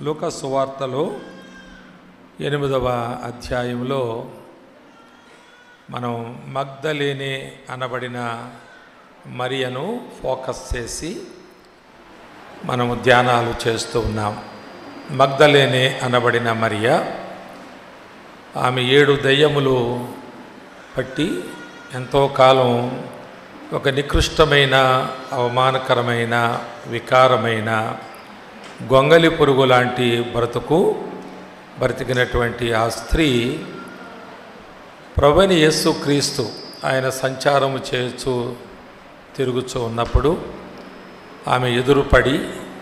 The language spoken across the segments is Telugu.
లూకా సువార్తలో ఎనిమిదవ అధ్యాయంలో మనం మగ్ధలేనే అనబడిన మరియను ఫోకస్ చేసి మనము ధ్యానాలు చేస్తూ ఉన్నాం మగ్ధలేనే అనబడిన మరియ ఆమె ఏడు దయ్యములు పట్టి ఎంతో కాలం ఒక నికృష్టమైన అవమానకరమైన వికారమైన గొంగలి పురుగు లాంటి బ్రతుకు బ్రతికినటువంటి ఆ స్త్రీ ప్రభుని యేసు క్రీస్తు ఆయన సంచారము చేయొచ్చు తిరుగుచూ ఉన్నప్పుడు ఆమె ఎదురుపడి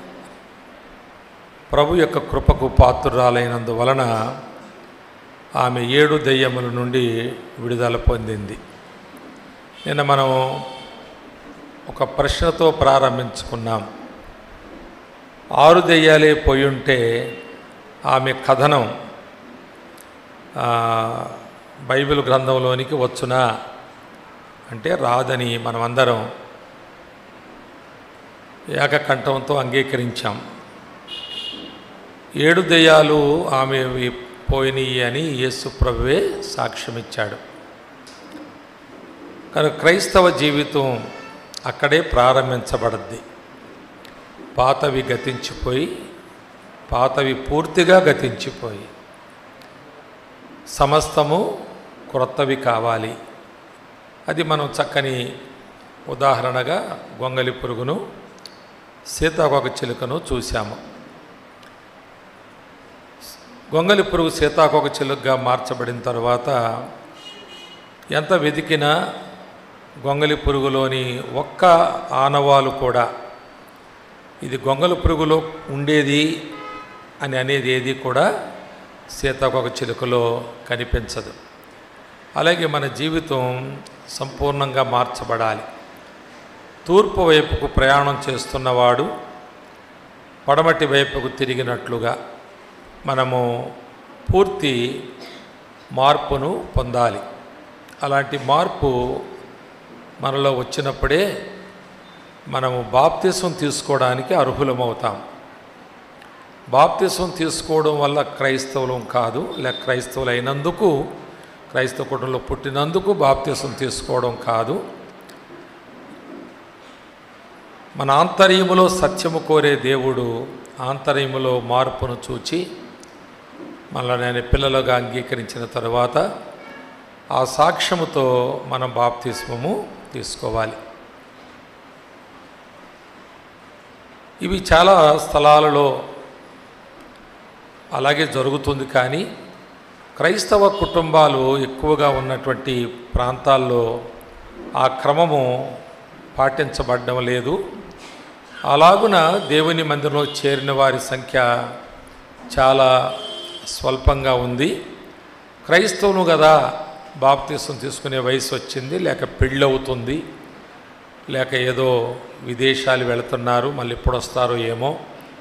ప్రభు యొక్క కృపకు పాత్రురాలైనందువలన ఆమె ఏడు దెయ్యముల నుండి విడుదల పొందింది నిన్న మనం ఒక ప్రశ్నతో ప్రారంభించుకున్నాం ఆరు దెయ్యాలే పోయి ఉంటే ఆమె కథనం ఆ, బైబిల్ గ్రంథంలోనికి వచ్చునా అంటే రాదని మనమందరం ఏకకంఠంతో అంగీకరించాం ఏడు దెయ్యాలు ఆమె పోయినాయి అని యేసు ప్రభువే సాక్ష్యమిచ్చాడు కనుక క్రైస్తవ జీవితం అక్కడే ప్రారంభించబడద్ది పాతవి గతించిపోయి పాతవి పూర్తిగా గతించిపోయి సమస్తము క్రొత్తవి కావాలి అది మనం చక్కని ఉదాహరణగా గొంగలి పురుగును సీతాకోక చిలుకను చూశాము గొంగలి పురుగు సీతాకోక చిలుకగా మార్చబడిన తర్వాత ఎంత వెతికినా గొంగలి పురుగులోని ఒక్క ఆనవాలు కూడా ఇది గొంగలి పురుగులో ఉండేది అని అనేది ఏది కూడా సీతాకోక చిలుకలో కనిపించదు అలాగే మన జీవితం సంపూర్ణంగా మార్చబడాలి తూర్పు వైపుకు ప్రయాణం చేస్తున్నవాడు పడమటి వైపుకు తిరిగినట్లుగా మనము పూర్తి మార్పును పొందాలి అలాంటి మార్పు మనలో వచ్చినప్పుడే మనము బాప్తిసం తీసుకోవడానికి అర్హులమవుతాం బాప్తిసం తీసుకోవడం వల్ల క్రైస్తవులం కాదు లేక క్రైస్తవులు అయినందుకు క్రైస్తవ కుటుంబంలో పుట్టినందుకు బాప్తిసం తీసుకోవడం కాదు మన ఆంతర్యములో సత్యము కోరే దేవుడు ఆంతర్యములో మార్పును చూచి మనల్ని ఆయన పిల్లలుగా అంగీకరించిన తరువాత ఆ సాక్ష్యముతో మనం బాప్తిస్మము తీసుకోవాలి ఇవి చాలా స్థలాలలో అలాగే జరుగుతుంది కానీ క్రైస్తవ కుటుంబాలు ఎక్కువగా ఉన్నటువంటి ప్రాంతాల్లో ఆ క్రమము పాటించబడడం లేదు అలాగున దేవుని మందిరంలో చేరిన వారి సంఖ్య చాలా స్వల్పంగా ఉంది క్రైస్తవులు కదా బాప్తీసం తీసుకునే వయసు వచ్చింది లేక పెళ్ళవుతుంది లేక ఏదో విదేశాలు వెళుతున్నారు మళ్ళీ ఎప్పుడు వస్తారో ఏమో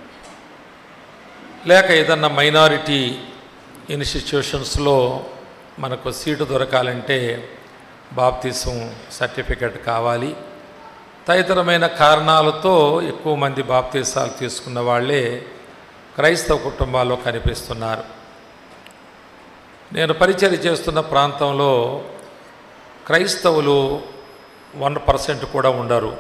లేక ఏదన్నా మైనారిటీ ఇన్స్టిట్యూషన్స్లో మనకు సీటు దొరకాలంటే బాప్తీసం సర్టిఫికెట్ కావాలి తదితరమైన కారణాలతో ఎక్కువ మంది బాప్తీసాలు తీసుకున్న వాళ్ళే క్రైస్తవ కుటుంబాల్లో కనిపిస్తున్నారు నేను పరిచయం చేస్తున్న ప్రాంతంలో క్రైస్తవులు వన్ పర్సెంట్ కూడా ఉండరు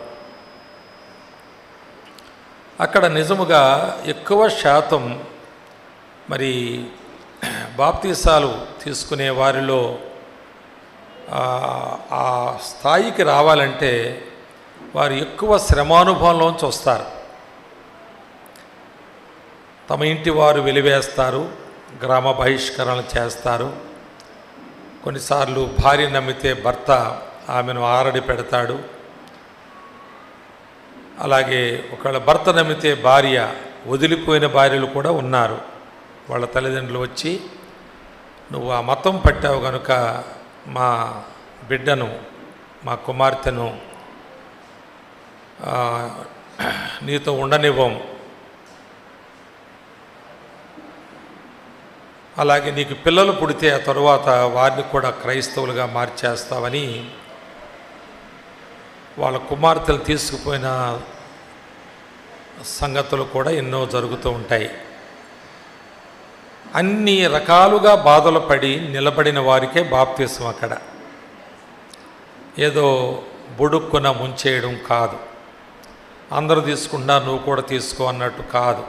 అక్కడ నిజముగా ఎక్కువ శాతం మరి బాప్తీసాలు తీసుకునే వారిలో ఆ, ఆ స్థాయికి రావాలంటే వారు ఎక్కువ శ్రమానుభవంలోంచి వస్తారు తమ ఇంటి వారు వెలివేస్తారు గ్రామ బహిష్కరణ చేస్తారు కొన్నిసార్లు భార్య నమ్మితే భర్త ఆమెను ఆరడి పెడతాడు అలాగే ఒకవేళ భర్త నమ్మితే భార్య వదిలిపోయిన భార్యలు కూడా ఉన్నారు వాళ్ళ తల్లిదండ్రులు వచ్చి నువ్వు ఆ మతం పట్టావు కనుక మా బిడ్డను మా కుమార్తెను ఆ, నీతో ఉండనివ్వం అలాగే నీకు పిల్లలు పుడితే ఆ తరువాత వారిని కూడా క్రైస్తవులుగా మార్చేస్తావని వాళ్ళ కుమార్తెలు తీసుకుపోయిన సంగతులు కూడా ఎన్నో జరుగుతూ ఉంటాయి అన్ని రకాలుగా బాధలు పడి నిలబడిన వారికే బాప్తీసం అక్కడ ఏదో బుడుక్కున ముంచేయడం కాదు అందరూ తీసుకుంటా నువ్వు కూడా తీసుకో అన్నట్టు కాదు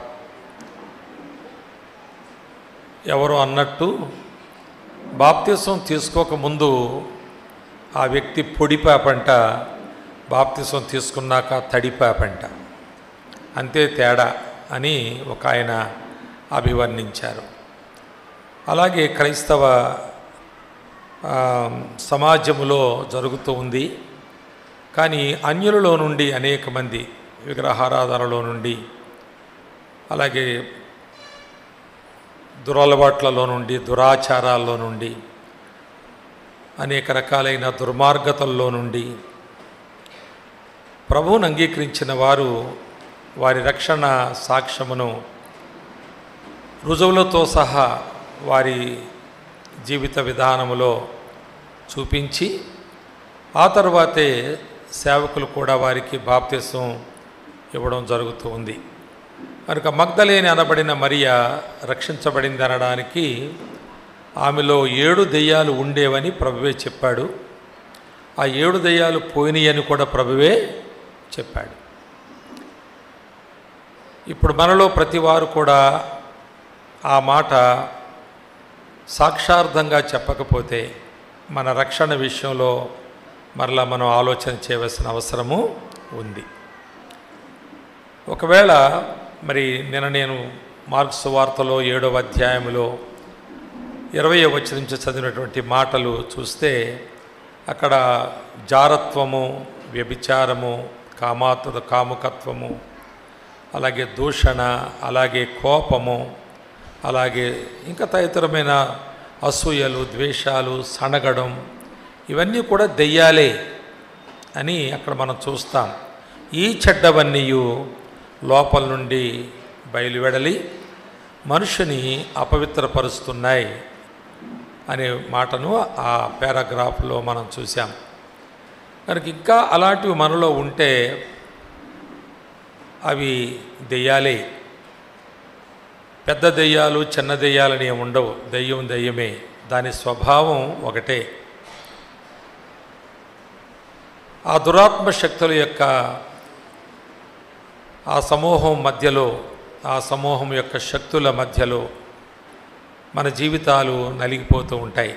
ఎవరు అన్నట్టు బాప్తీసం తీసుకోకముందు ఆ వ్యక్తి పొడిపాపంట బాప్తీసం తీసుకున్నాక తడిపాపంట అంతే తేడా అని ఒక ఆయన అభివర్ణించారు అలాగే క్రైస్తవ ఆ, సమాజములో జరుగుతూ ఉంది కానీ అన్యులలో నుండి అనేక మంది విగ్రహారాధనలో నుండి అలాగే దురలవాట్లలో నుండి దురాచారాల్లో నుండి అనేక రకాలైన దుర్మార్గతల్లో నుండి ప్రభువును అంగీకరించిన వారు వారి రక్షణ సాక్ష్యమును రుజువులతో సహా వారి జీవిత విధానములో చూపించి ఆ తర్వాతే సేవకులు కూడా వారికి బాప్తిసం ఇవ్వడం జరుగుతూ ఉంది కనుక మగ్ధలేని అనబడిన మరియ రక్షించబడింది అనడానికి ఆమెలో ఏడు దెయ్యాలు ఉండేవని ప్రభువే చెప్పాడు ఆ ఏడు దెయ్యాలు పోయినాయని కూడా ప్రభువే చెప్పాడు ఇప్పుడు మనలో ప్రతి వారు కూడా ఆ మాట సాక్షార్థంగా చెప్పకపోతే మన రక్షణ విషయంలో మరలా మనం ఆలోచన చేయవలసిన అవసరము ఉంది ఒకవేళ మరి నిన్న నేను మార్క్స్ వార్తలో ఏడవ అధ్యాయంలో ఇరవై వచ్చి నుంచి చదివినటువంటి మాటలు చూస్తే అక్కడ జారత్వము వ్యభిచారము కామాతుల కాముకత్వము అలాగే దూషణ అలాగే కోపము అలాగే ఇంకా తదితరమైన అసూయలు ద్వేషాలు సనగడం ఇవన్నీ కూడా దెయ్యాలే అని అక్కడ మనం చూస్తాం ఈ చెడ్డవన్నీయు లోపల నుండి బయలువెడలి మనుషుని అపవిత్రపరుస్తున్నాయి అనే మాటను ఆ పారాగ్రాఫ్లో మనం చూసాం కనుక ఇంకా అలాంటివి మనలో ఉంటే అవి దెయ్యాలే పెద్ద దెయ్యాలు చిన్న దెయ్యాలని ఏమి ఉండవు దెయ్యం దెయ్యమే దాని స్వభావం ఒకటే ఆ దురాత్మ శక్తుల యొక్క ఆ సమూహం మధ్యలో ఆ సమూహం యొక్క శక్తుల మధ్యలో మన జీవితాలు నలిగిపోతూ ఉంటాయి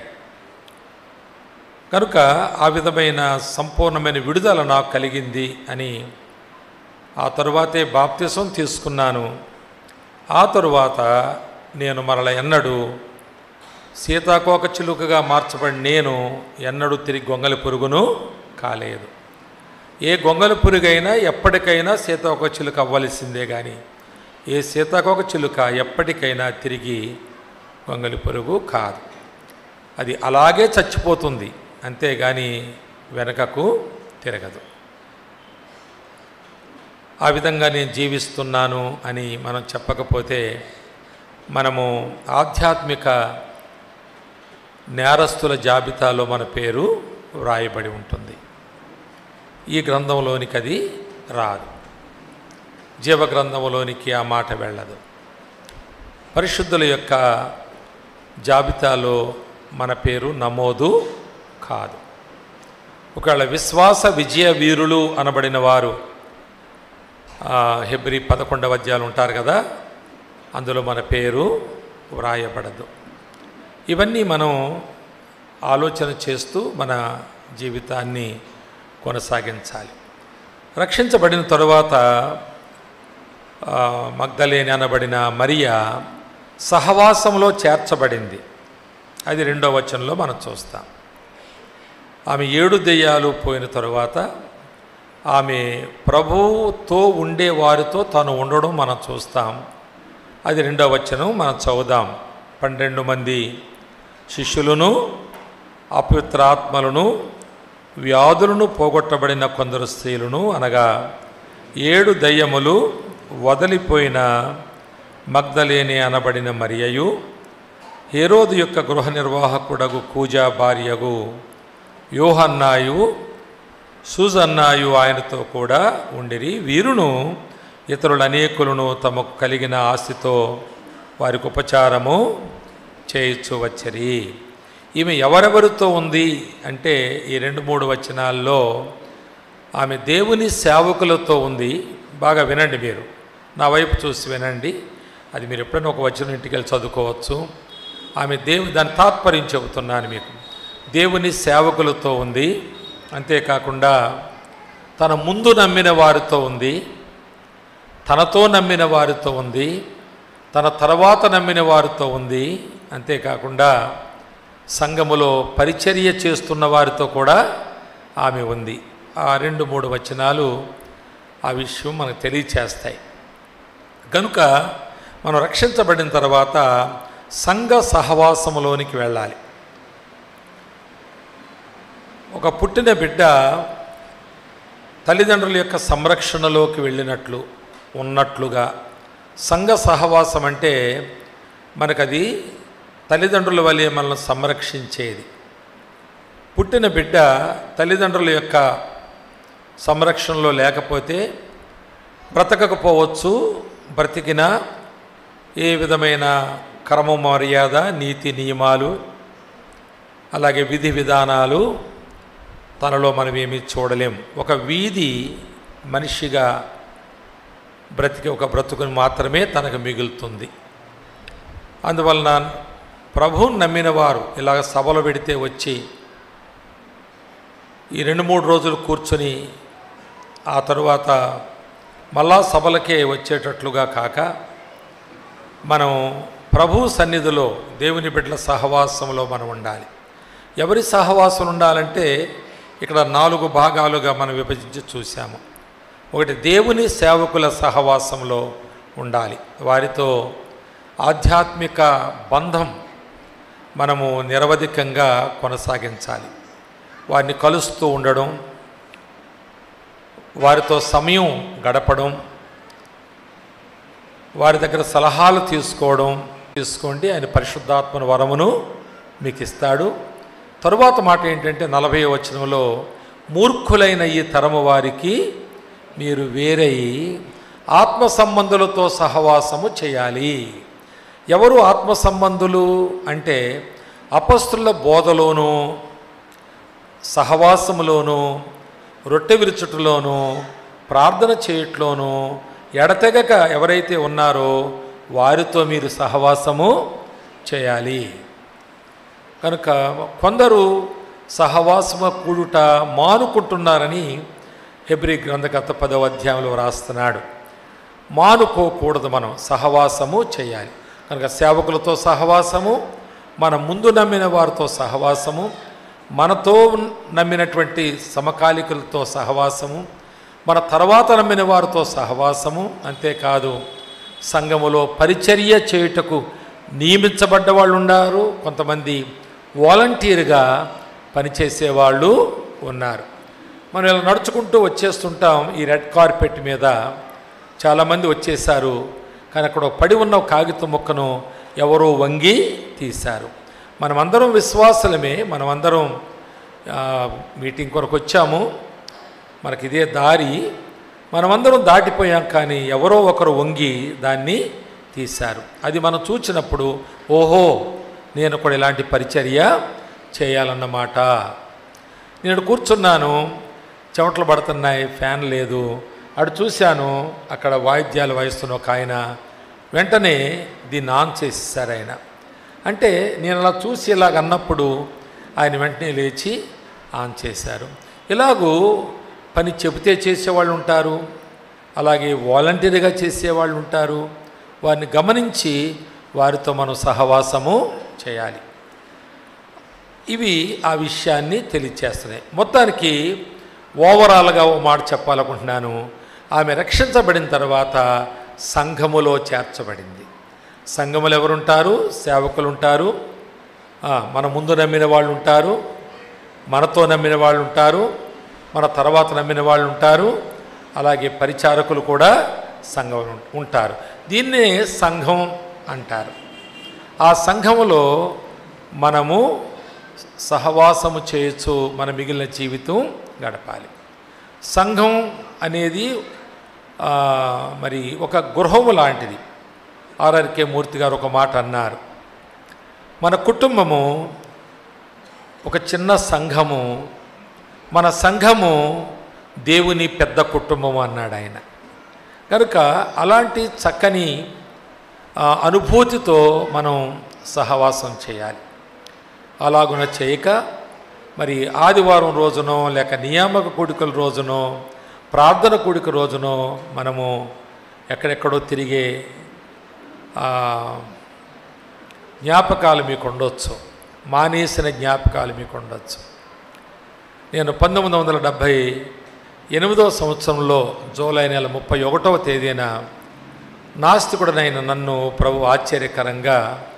కనుక ఆ విధమైన సంపూర్ణమైన విడుదల నాకు కలిగింది అని ఆ తరువాతే బాప్తిసం తీసుకున్నాను ఆ తరువాత నేను మరల ఎన్నడూ సీతాకోక చిలుకగా మార్చబడి నేను ఎన్నడూ తిరిగి గొంగలి పురుగును కాలేదు ఏ గొంగలి పురుగైనా ఎప్పటికైనా సీతాకోక చిలుక అవ్వలసిందే కానీ ఏ సీతాకోక చిలుక ఎప్పటికైనా తిరిగి గొంగలి పురుగు కాదు అది అలాగే చచ్చిపోతుంది అంతేగాని వెనకకు తిరగదు ఆ విధంగా నేను జీవిస్తున్నాను అని మనం చెప్పకపోతే మనము ఆధ్యాత్మిక నేరస్తుల జాబితాలో మన పేరు వ్రాయబడి ఉంటుంది ఈ గ్రంథంలోనికి అది రాదు జీవ గ్రంథంలోనికి ఆ మాట వెళ్ళదు పరిశుద్ధుల యొక్క జాబితాలో మన పేరు నమోదు కాదు ఒకవేళ విశ్వాస విజయ వీరులు అనబడిన వారు ఆ, హెబ్రి పదకొండవ అధ్యాయులు ఉంటారు కదా అందులో మన పేరు వ్రాయబడదు ఇవన్నీ మనం ఆలోచన చేస్తూ మన జీవితాన్ని కొనసాగించాలి రక్షించబడిన తరువాత ఆ, మగ్ధలేని అనబడిన మరియా సహవాసంలో చేర్చబడింది అది రెండో వచనంలో మనం చూస్తాం ఆమె ఏడు దెయ్యాలు పోయిన తరువాత ఆమె ప్రభువుతో ఉండే వారితో తను ఉండడం మనం చూస్తాం అది రెండవ వచనం మనం చదువుదాం పన్నెండు మంది శిష్యులను అపవిత్రాత్మలను వ్యాధులను పోగొట్టబడిన కొందరు స్త్రీలను అనగా ఏడు దయ్యములు వదిలిపోయిన మగ్ధలేని అనబడిన మరియయు హేరోదు యొక్క గృహ నిర్వాహకుడగు కూజా భార్యగు యోహన్నాయు సూజన్నాయు ఆయనతో కూడా ఉండిరి వీరును ఇతరులు అనేకులను తమకు కలిగిన ఆస్తితో వారికి ఉపచారము చేయించు వచ్చరి ఈమె ఎవరెవరితో ఉంది అంటే ఈ రెండు మూడు వచనాల్లో ఆమె దేవుని సేవకులతో ఉంది బాగా వినండి మీరు నా వైపు చూసి వినండి అది మీరు ఎప్పుడైనా ఒక వచనం ఇంటికి వెళ్ళి చదువుకోవచ్చు ఆమె దేవు దాని తాత్పర్యం చెబుతున్నాను మీకు దేవుని సేవకులతో ఉంది అంతేకాకుండా తన ముందు నమ్మిన వారితో ఉంది తనతో నమ్మిన వారితో ఉంది తన తర్వాత నమ్మిన వారితో ఉంది అంతేకాకుండా సంఘములో పరిచర్య చేస్తున్న వారితో కూడా ఆమె ఉంది ఆ రెండు మూడు వచనాలు ఆ విషయం మనకు తెలియచేస్తాయి కనుక మనం రక్షించబడిన తర్వాత సంఘ సహవాసములోనికి వెళ్ళాలి ఒక పుట్టిన బిడ్డ తల్లిదండ్రుల యొక్క సంరక్షణలోకి వెళ్ళినట్లు ఉన్నట్లుగా సంఘ సహవాసం అంటే మనకది తల్లిదండ్రుల వల్లే మనల్ని సంరక్షించేది పుట్టిన బిడ్డ తల్లిదండ్రుల యొక్క సంరక్షణలో లేకపోతే బ్రతకకపోవచ్చు బ్రతికిన ఏ విధమైన క్రమ మర్యాద నీతి నియమాలు అలాగే విధి విధానాలు తనలో మనం ఏమీ చూడలేం ఒక వీధి మనిషిగా బ్రతికి ఒక బ్రతుకుని మాత్రమే తనకు మిగులుతుంది అందువలన ప్రభువుని నమ్మిన వారు ఇలాగ సభలు పెడితే వచ్చి ఈ రెండు మూడు రోజులు కూర్చొని ఆ తరువాత మళ్ళా సభలకే వచ్చేటట్లుగా కాక మనం ప్రభు సన్నిధిలో దేవుని బిడ్డల సహవాసంలో మనం ఉండాలి ఎవరి సహవాసం ఉండాలంటే ఇక్కడ నాలుగు భాగాలుగా మనం విభజించి చూసాము ఒకటి దేవుని సేవకుల సహవాసంలో ఉండాలి వారితో ఆధ్యాత్మిక బంధం మనము నిరవధికంగా కొనసాగించాలి వారిని కలుస్తూ ఉండడం వారితో సమయం గడపడం వారి దగ్గర సలహాలు తీసుకోవడం తీసుకోండి ఆయన పరిశుద్ధాత్మను వరమును మీకు ఇస్తాడు తరువాత మాట ఏంటంటే నలభై వచనంలో మూర్ఖులైన ఈ తరము వారికి మీరు వేరై ఆత్మ సంబంధులతో సహవాసము చేయాలి ఎవరు ఆత్మ సంబంధులు అంటే అపస్తుల బోధలోనూ సహవాసములోను రొట్టె విరుచుటలోను ప్రార్థన చేయట్లోనూ ఎడతెగక ఎవరైతే ఉన్నారో వారితో మీరు సహవాసము చేయాలి కనుక కొందరు సహవాసము కూడుట మానుకుంటున్నారని హెబ్రి గ్రంథకర్త పదవ అధ్యాయంలో రాస్తున్నాడు మానుకోకూడదు మనం సహవాసము చేయాలి కనుక సేవకులతో సహవాసము మన ముందు నమ్మిన వారితో సహవాసము మనతో నమ్మినటువంటి సమకాలికులతో సహవాసము మన తర్వాత నమ్మిన వారితో సహవాసము అంతేకాదు సంఘములో పరిచర్య చేయుటకు నియమించబడ్డ వాళ్ళు ఉన్నారు కొంతమంది వాలంటీర్గా పనిచేసే వాళ్ళు ఉన్నారు మనం ఇలా నడుచుకుంటూ వచ్చేస్తుంటాం ఈ రెడ్ కార్పెట్ మీద చాలామంది వచ్చేసారు కానీ అక్కడ ఒక పడి ఉన్న ఒక కాగితం ముక్కను ఎవరో వంగి తీశారు మనమందరం విశ్వాసులమే మనమందరం ఆ, మీటింగ్ కొరకు వచ్చాము మనకి ఇదే దారి మనమందరం దాటిపోయాం కానీ ఎవరో ఒకరు వంగి దాన్ని తీశారు అది మనం చూచినప్పుడు ఓహో నేను కూడా ఇలాంటి పరిచర్య చేయాలన్నమాట నేను కూర్చున్నాను చెమటలు పడుతున్నాయి ఫ్యాన్ లేదు అటు చూశాను అక్కడ వాయిద్యాలు వాయిస్తున్న ఒక ఆయన వెంటనే దీన్ని ఆన్ చేసేసారు ఆయన అంటే నేను అలా చూసి ఇలాగ అన్నప్పుడు ఆయన వెంటనే లేచి ఆన్ చేశారు ఇలాగూ పని చెబితే చేసేవాళ్ళు ఉంటారు అలాగే వాలంటీర్గా చేసేవాళ్ళు ఉంటారు వారిని గమనించి వారితో మనం సహవాసము చేయాలి ఇవి ఆ విషయాన్ని తెలియచేస్తున్నాయి మొత్తానికి ఓవరాల్గా ఓ మాట చెప్పాలనుకుంటున్నాను ఆమె రక్షించబడిన తర్వాత సంఘములో చేర్చబడింది సంఘములు ఎవరుంటారు సేవకులు ఉంటారు ఆ, మన ముందు నమ్మిన వాళ్ళు ఉంటారు మనతో నమ్మిన వాళ్ళు ఉంటారు మన తర్వాత నమ్మిన వాళ్ళు ఉంటారు అలాగే పరిచారకులు కూడా సంఘం ఉంటారు దీన్నే సంఘం అంటారు ఆ సంఘములో మనము సహవాసము చేయొచ్చు మన మిగిలిన జీవితం గడపాలి సంఘం అనేది ఆ, మరి ఒక గృహము లాంటిది ఆర్ఆర్కే మూర్తి గారు ఒక మాట అన్నారు మన కుటుంబము ఒక చిన్న సంఘము మన సంఘము దేవుని పెద్ద కుటుంబము అన్నాడు ఆయన కనుక అలాంటి చక్కని ఆ, అనుభూతితో మనం సహవాసం చేయాలి అలాగున చేయక మరి ఆదివారం రోజునో లేక నియామక కూడికల రోజునో ప్రార్థన కూడిక రోజునో మనము ఎక్కడెక్కడో తిరిగే ఆ, జ్ఞాపకాలు మీకు ఉండొచ్చు మానేసిన జ్ఞాపకాలు మీకు ఉండొచ్చు నేను పంతొమ్మిది వందల డెబ్భై ఎనిమిదవ సంవత్సరంలో జూలై నెల ముప్పై ఒకటవ తేదీన నాస్తికుడనైన నన్ను ప్రభు ఆశ్చర్యకరంగా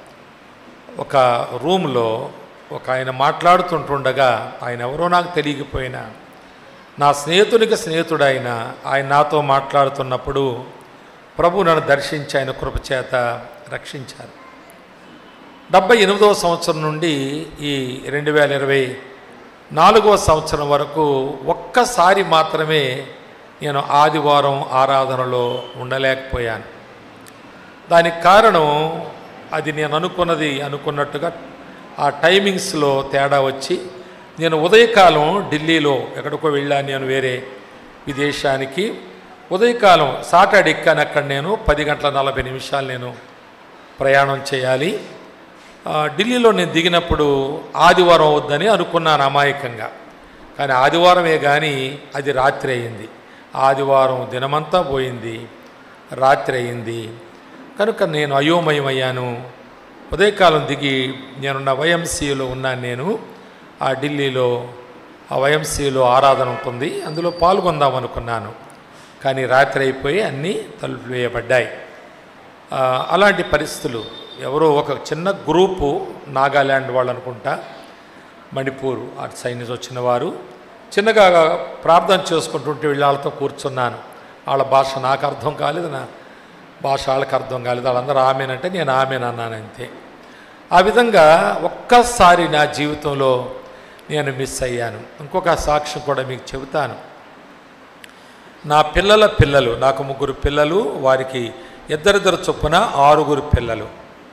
ఒక రూమ్లో ఒక ఆయన మాట్లాడుతుంటుండగా ఆయన ఎవరో నాకు తెలియకపోయినా నా స్నేహితునికి స్నేహితుడైన ఆయన నాతో మాట్లాడుతున్నప్పుడు ప్రభు నన్ను దర్శించి ఆయన కృపచేత రక్షించారు డెబ్బై ఎనిమిదవ సంవత్సరం నుండి ఈ రెండు వేల ఇరవై నాలుగవ సంవత్సరం వరకు ఒక్కసారి మాత్రమే నేను ఆదివారం ఆరాధనలో ఉండలేకపోయాను దానికి కారణం అది నేను అనుకున్నది అనుకున్నట్టుగా ఆ టైమింగ్స్లో తేడా వచ్చి నేను ఉదయకాలం ఢిల్లీలో ఎక్కడికో వెళ్ళాను నేను వేరే విదేశానికి ఉదయకాలం సాటర్డే ఎక్కాను అక్కడ నేను పది గంటల నలభై నిమిషాలు నేను ప్రయాణం చేయాలి ఆ, ఢిల్లీలో నేను దిగినప్పుడు ఆదివారం అవుద్దని అనుకున్నాను అమాయకంగా కానీ ఆదివారమే కానీ అది రాత్రి అయింది ఆదివారం దినమంతా పోయింది రాత్రి అయింది కనుక నేను అయోమయమయ్యాను ఉదయకాలం దిగి నేనున్న వైఎంసీలో ఉన్నాను నేను ఆ ఢిల్లీలో ఆ వైఎంసీలో ఆరాధన ఉంటుంది అందులో పాల్గొందాం అనుకున్నాను కానీ రాత్రి అయిపోయి అన్నీ తలుపులు వేయబడ్డాయి ఆ, అలాంటి పరిస్థితులు ఎవరో ఒక చిన్న గ్రూపు నాగాల్యాండ్ వాళ్ళు అనుకుంటా మణిపూర్ అటు సైడ్ నుంచి వచ్చిన వారు చిన్నగా ప్రార్థన చేసుకుంటుంటే వీళ్ళ వాళ్ళతో కూర్చున్నాను వాళ్ళ భాష నాకు అర్థం కాలేదు నా భాష వాళ్ళకి అర్థం కాలేదు వాళ్ళందరూ ఆమెనంటే నేను ఆమెనన్నాను అంతే ఆ విధంగా ఒక్కసారి నా జీవితంలో నేను మిస్ అయ్యాను ఇంకొక సాక్ష్యం కూడా మీకు చెబుతాను నా పిల్లల పిల్లలు నాకు ముగ్గురు పిల్లలు వారికి ఇద్దరిద్దరు చొప్పున ఆరుగురు పిల్లలు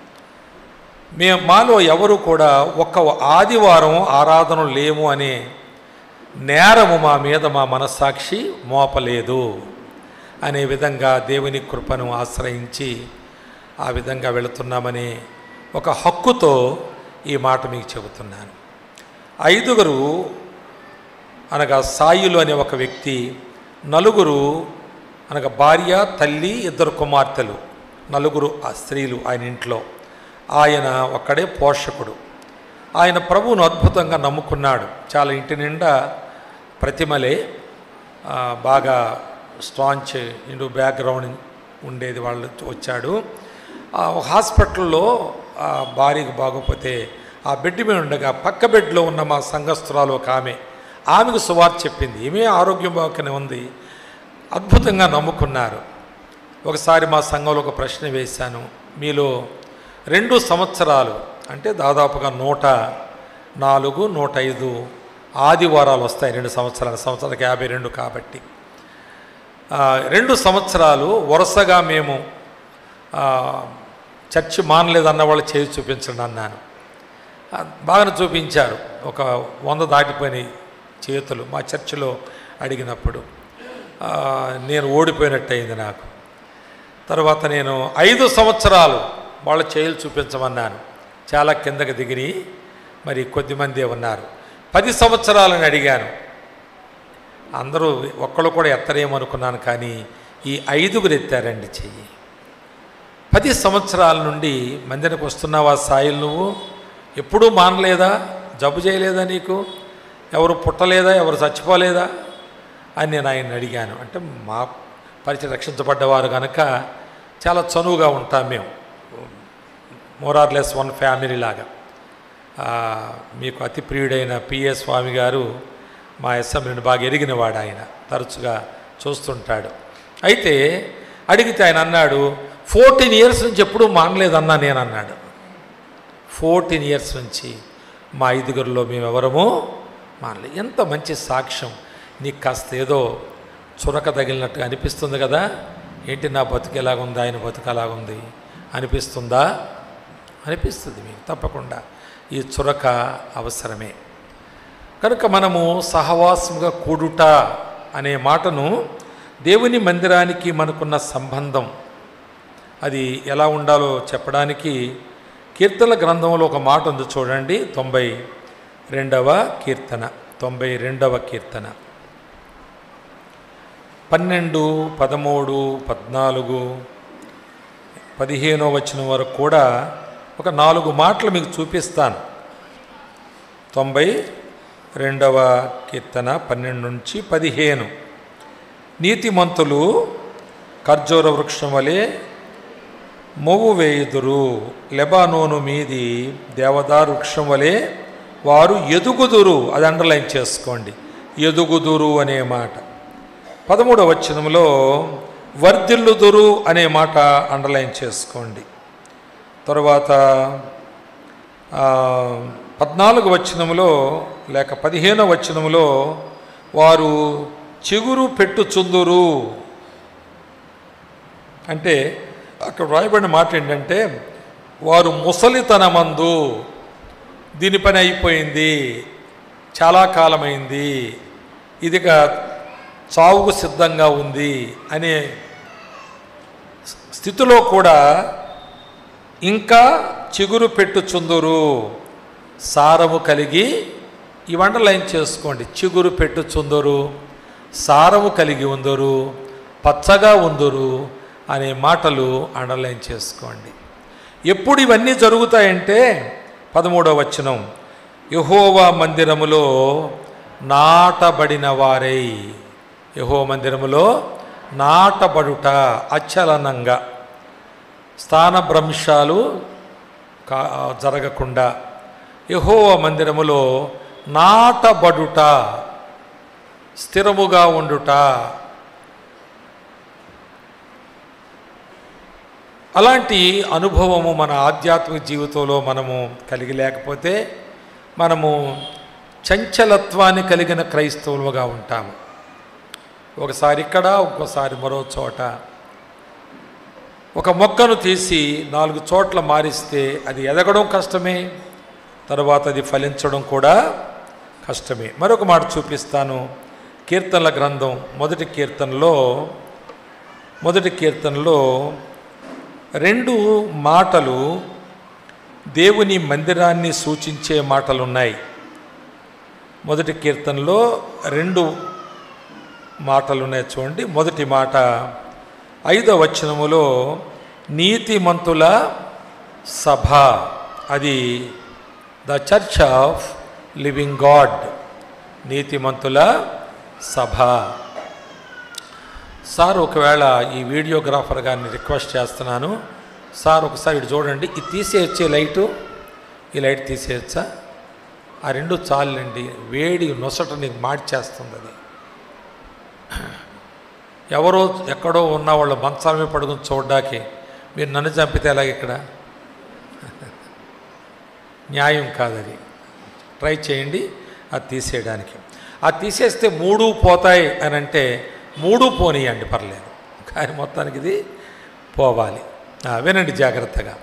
మేము మాలో ఎవరు కూడా ఒక్క ఆదివారం ఆరాధన లేము అనే నేరము మా మీద మా మనస్సాక్షి మోపలేదు అనే విధంగా దేవుని కృపను ఆశ్రయించి ఆ విధంగా వెళుతున్నామనే ఒక హక్కుతో ఈ మాట మీకు చెబుతున్నాను ఐదుగురు అనగా సాయిలు అనే ఒక వ్యక్తి నలుగురు అనగా భార్య తల్లి ఇద్దరు కుమార్తెలు నలుగురు ఆ స్త్రీలు ఆయన ఇంట్లో ఆయన ఒక్కడే పోషకుడు ఆయన ప్రభువును అద్భుతంగా నమ్ముకున్నాడు చాలా ఇంటి నిండా ప్రతిమలే ఆ, బాగా స్ట్రాంచ్ ఇండు బ్యాక్గ్రౌండ్ ఉండేది వాళ్ళు వచ్చాడు ఆ హాస్పిటల్లో ఆ భార్యకు బాగోపోతే ఆ బెడ్ మీద ఉండగా పక్క బెడ్లో ఉన్న మా సంఘస్థురాలు ఒక ఆమె ఆమెకు సువార్త చెప్పింది ఈమె ఆరోగ్యం బాగానే ఉంది అద్భుతంగా నమ్ముకున్నారు ఒకసారి మా సంఘంలో ఒక ప్రశ్న వేశాను మీలో రెండు సంవత్సరాలు అంటే దాదాపుగా నూట నాలుగు నూట ఐదు ఆదివారాలు వస్తాయి రెండు సంవత్సరాలు సంవత్సరాలకు యాభై రెండు కాబట్టి ఆ, రెండు సంవత్సరాలు వరుసగా మేము ఆ, చర్చి మానలేదన్న వాళ్ళు చేసి చూపించండి అన్నాను ఆ, బాగానే చూపించారు ఒక వంద దాటిపోయినాయి చేతులు మా చర్చిలో అడిగినప్పుడు ఆ, నేను ఓడిపోయినట్టు అయింది నాకు తర్వాత నేను ఐదు సంవత్సరాలు వాళ్ళ చేతులు చూపించమన్నాను చాలా కిందకి దిగిరి మరి కొద్దిమందే ఉన్నారు పది సంవత్సరాలని అడిగాను అందరూ ఒక్కళ్ళు కూడా ఎత్తరేమనుకున్నాను కానీ ఈ ఐదుగురు ఎత్తారండి చెయ్యి పది సంవత్సరాల నుండి మందిరకు వస్తున్నావా సాయిలు నువ్వు ఎప్పుడూ మానలేదా జబ్బు చేయలేదా నీకు ఎవరు పుట్టలేదా ఎవరు చచ్చిపోలేదా అని నేను ఆయన అడిగాను అంటే మా పరిచయం రక్షించబడ్డవారు కనుక చాలా చనువుగా ఉంటాం మేము మోరార్లెస్ వన్ ఫ్యామిలీ లాగా ఆ, మీకు అతి ప్రియుడైన పిఎస్ స్వామి గారు మా అసెంబ్లీని బాగా ఎరిగినవాడు ఆయన తరచుగా చూస్తుంటాడు అయితే అడిగితే ఆయన అన్నాడు ఫోర్టీన్ ఇయర్స్ నుంచి ఎప్పుడూ మానలేదన్నా నేను అన్నాడు ఫోర్టీన్ ఇయర్స్ నుంచి మా ఐదుగురిలో మేము ఎవరము మానలే ఎంత మంచి సాక్ష్యం నీకు కాస్త ఏదో చురక తగిలినట్టుగా అనిపిస్తుంది కదా ఏంటి నా బతుకు ఎలాగుంది ఆయన బతుకు ఎలాగుంది అనిపిస్తుందా అనిపిస్తుంది మీకు తప్పకుండా ఈ చురక అవసరమే కనుక మనము సహవాసముగా కూడుట అనే మాటను దేవుని మందిరానికి మనకున్న సంబంధం అది ఎలా ఉండాలో చెప్పడానికి కీర్తన గ్రంథంలో ఒక మాట ఉంది చూడండి తొంభై రెండవ కీర్తన తొంభై రెండవ కీర్తన పన్నెండు పదమూడు పద్నాలుగు పదిహేనో వచ్చిన వరకు కూడా ఒక నాలుగు మాటలు మీకు చూపిస్తాను తొంభై రెండవ కీర్తన పన్నెండు నుంచి పదిహేను నీతిమంతులు ఖర్జూర వృక్షం వలె మొవ్వు వేయుదురు లెబానోను మీది దేవదారు వృక్షం వలె వారు ఎదుగుదురు అది అండర్లైన్ చేసుకోండి ఎదుగుదురు అనే మాట పదమూడవ వచనంలో వర్ధిల్లుదురు అనే మాట అండర్లైన్ చేసుకోండి తరువాత ఆ, పద్నాలుగు వచనములో లేక పదిహేనవ వచనములో వారు చిగురు పెట్టుచుందురు అంటే అక్కడ రాయబడిన మాట ఏంటంటే వారు ముసలితనమందు దీని పని అయిపోయింది చాలా కాలమైంది ఇదిగా చావుకు సిద్ధంగా ఉంది అనే స్థితిలో కూడా ఇంకా చిగురు పెట్టుచుందురు సారము కలిగి ఈ వండర్లైన్ చేసుకోండి చిగురు పెట్టుచుందరు సారము కలిగి ఉందరు పచ్చగా ఉందరు అనే మాటలు అండర్లైన్ చేసుకోండి ఎప్పుడు ఇవన్నీ జరుగుతాయంటే పదమూడవ వచనం యహోవా మందిరములో నాటబడిన వారై యహో మందిరములో నాటబడుట అచలనంగా స్థానభ్రంశాలు కా జరగకుండా యహోవ మందిరములో నాటబడుట స్థిరముగా ఉండుట అలాంటి అనుభవము మన ఆధ్యాత్మిక జీవితంలో మనము కలిగి లేకపోతే మనము చంచలత్వాన్ని కలిగిన క్రైస్తవులుగా ఉంటాము ఒకసారి ఇక్కడ ఇంకోసారి మరో చోట ఒక మొక్కను తీసి నాలుగు చోట్ల మారిస్తే అది ఎదగడం కష్టమే తర్వాత అది ఫలించడం కూడా కష్టమే మరొక మాట చూపిస్తాను కీర్తనల గ్రంథం మొదటి కీర్తనలో మొదటి కీర్తనలో రెండు మాటలు దేవుని మందిరాన్ని సూచించే మాటలు ఉన్నాయి మొదటి కీర్తనలో రెండు మాటలు ఉన్నాయి చూడండి మొదటి మాట ఐదవ వచనములో నీతిమంతుల సభ అది the church of living God నీతిమంతుల సభ సార్ ఒకవేళ ఈ వీడియోగ్రాఫర్ గారిని రిక్వెస్ట్ చేస్తున్నాను సార్ ఒకసారి ఇటు చూడండి ఇది తీసేయచ్చే లైటు ఈ లైట్ తీసేయచ్చా ఆ రెండు చాలండి వేడి నొసటని మార్చేస్తుంది అది ఎవరో ఎక్కడో ఉన్న వాళ్ళ మంచాల మీద పడుకుని చూడడానికి మీరు నన్ను చంపితే ఎలాగ ఇక్కడ న్యాయం కాదది ట్రై చేయండి అది తీసేయడానికి అది తీసేస్తే మూడు పోతాయి అని అంటే మూడు పోనీయండి పర్లేదు కానీ మొత్తానికి ఇది పోవాలి ఆ, వినండి జాగ్రత్తగా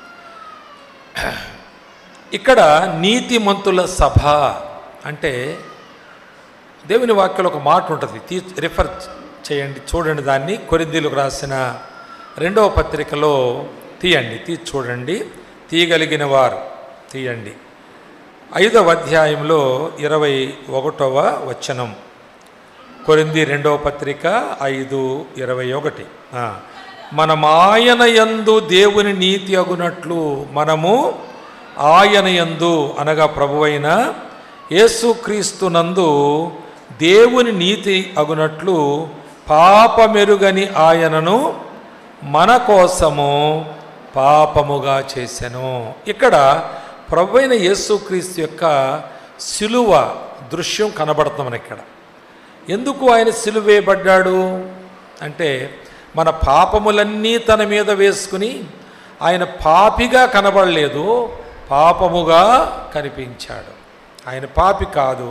ఇక్కడ నీతిమంతుల సభ అంటే దేవుని వాక్యంలో ఒక మాట ఉంటుంది తీ రిఫర్ చేయండి చూడండి దాన్ని కొరిందీలకు రాసిన రెండవ పత్రికలో తీయండి తీ చూడండి తీయగలిగిన వారు తీయండి ఐదవ అధ్యాయంలో ఇరవై ఒకటవ వచనం కొరింది రెండవ పత్రిక ఐదు ఇరవై ఒకటి ఆ, మనం ఆయన యందు దేవుని నీతి అగునట్లు మనము ఆయన యందు అనగా ప్రభువైన యేసుక్రీస్తునందు దేవుని నీతి అగునట్లు పాపమెరుగని ఆయనను మన కోసము పాపముగా చేసెను ఇక్కడ ప్రభు అయిన యేసుక్రీస్తు యొక్క సిలువ దృశ్యం కనబడుతుంది మనకి ఇక్కడ ఎందుకు ఆయన సిలువేయబడ్డాడు అంటే మన పాపములన్నీ తన మీద వేసుకుని ఆయన పాపిగా కనబడలేదు పాపముగా కనిపించాడు ఆయన పాపి కాదు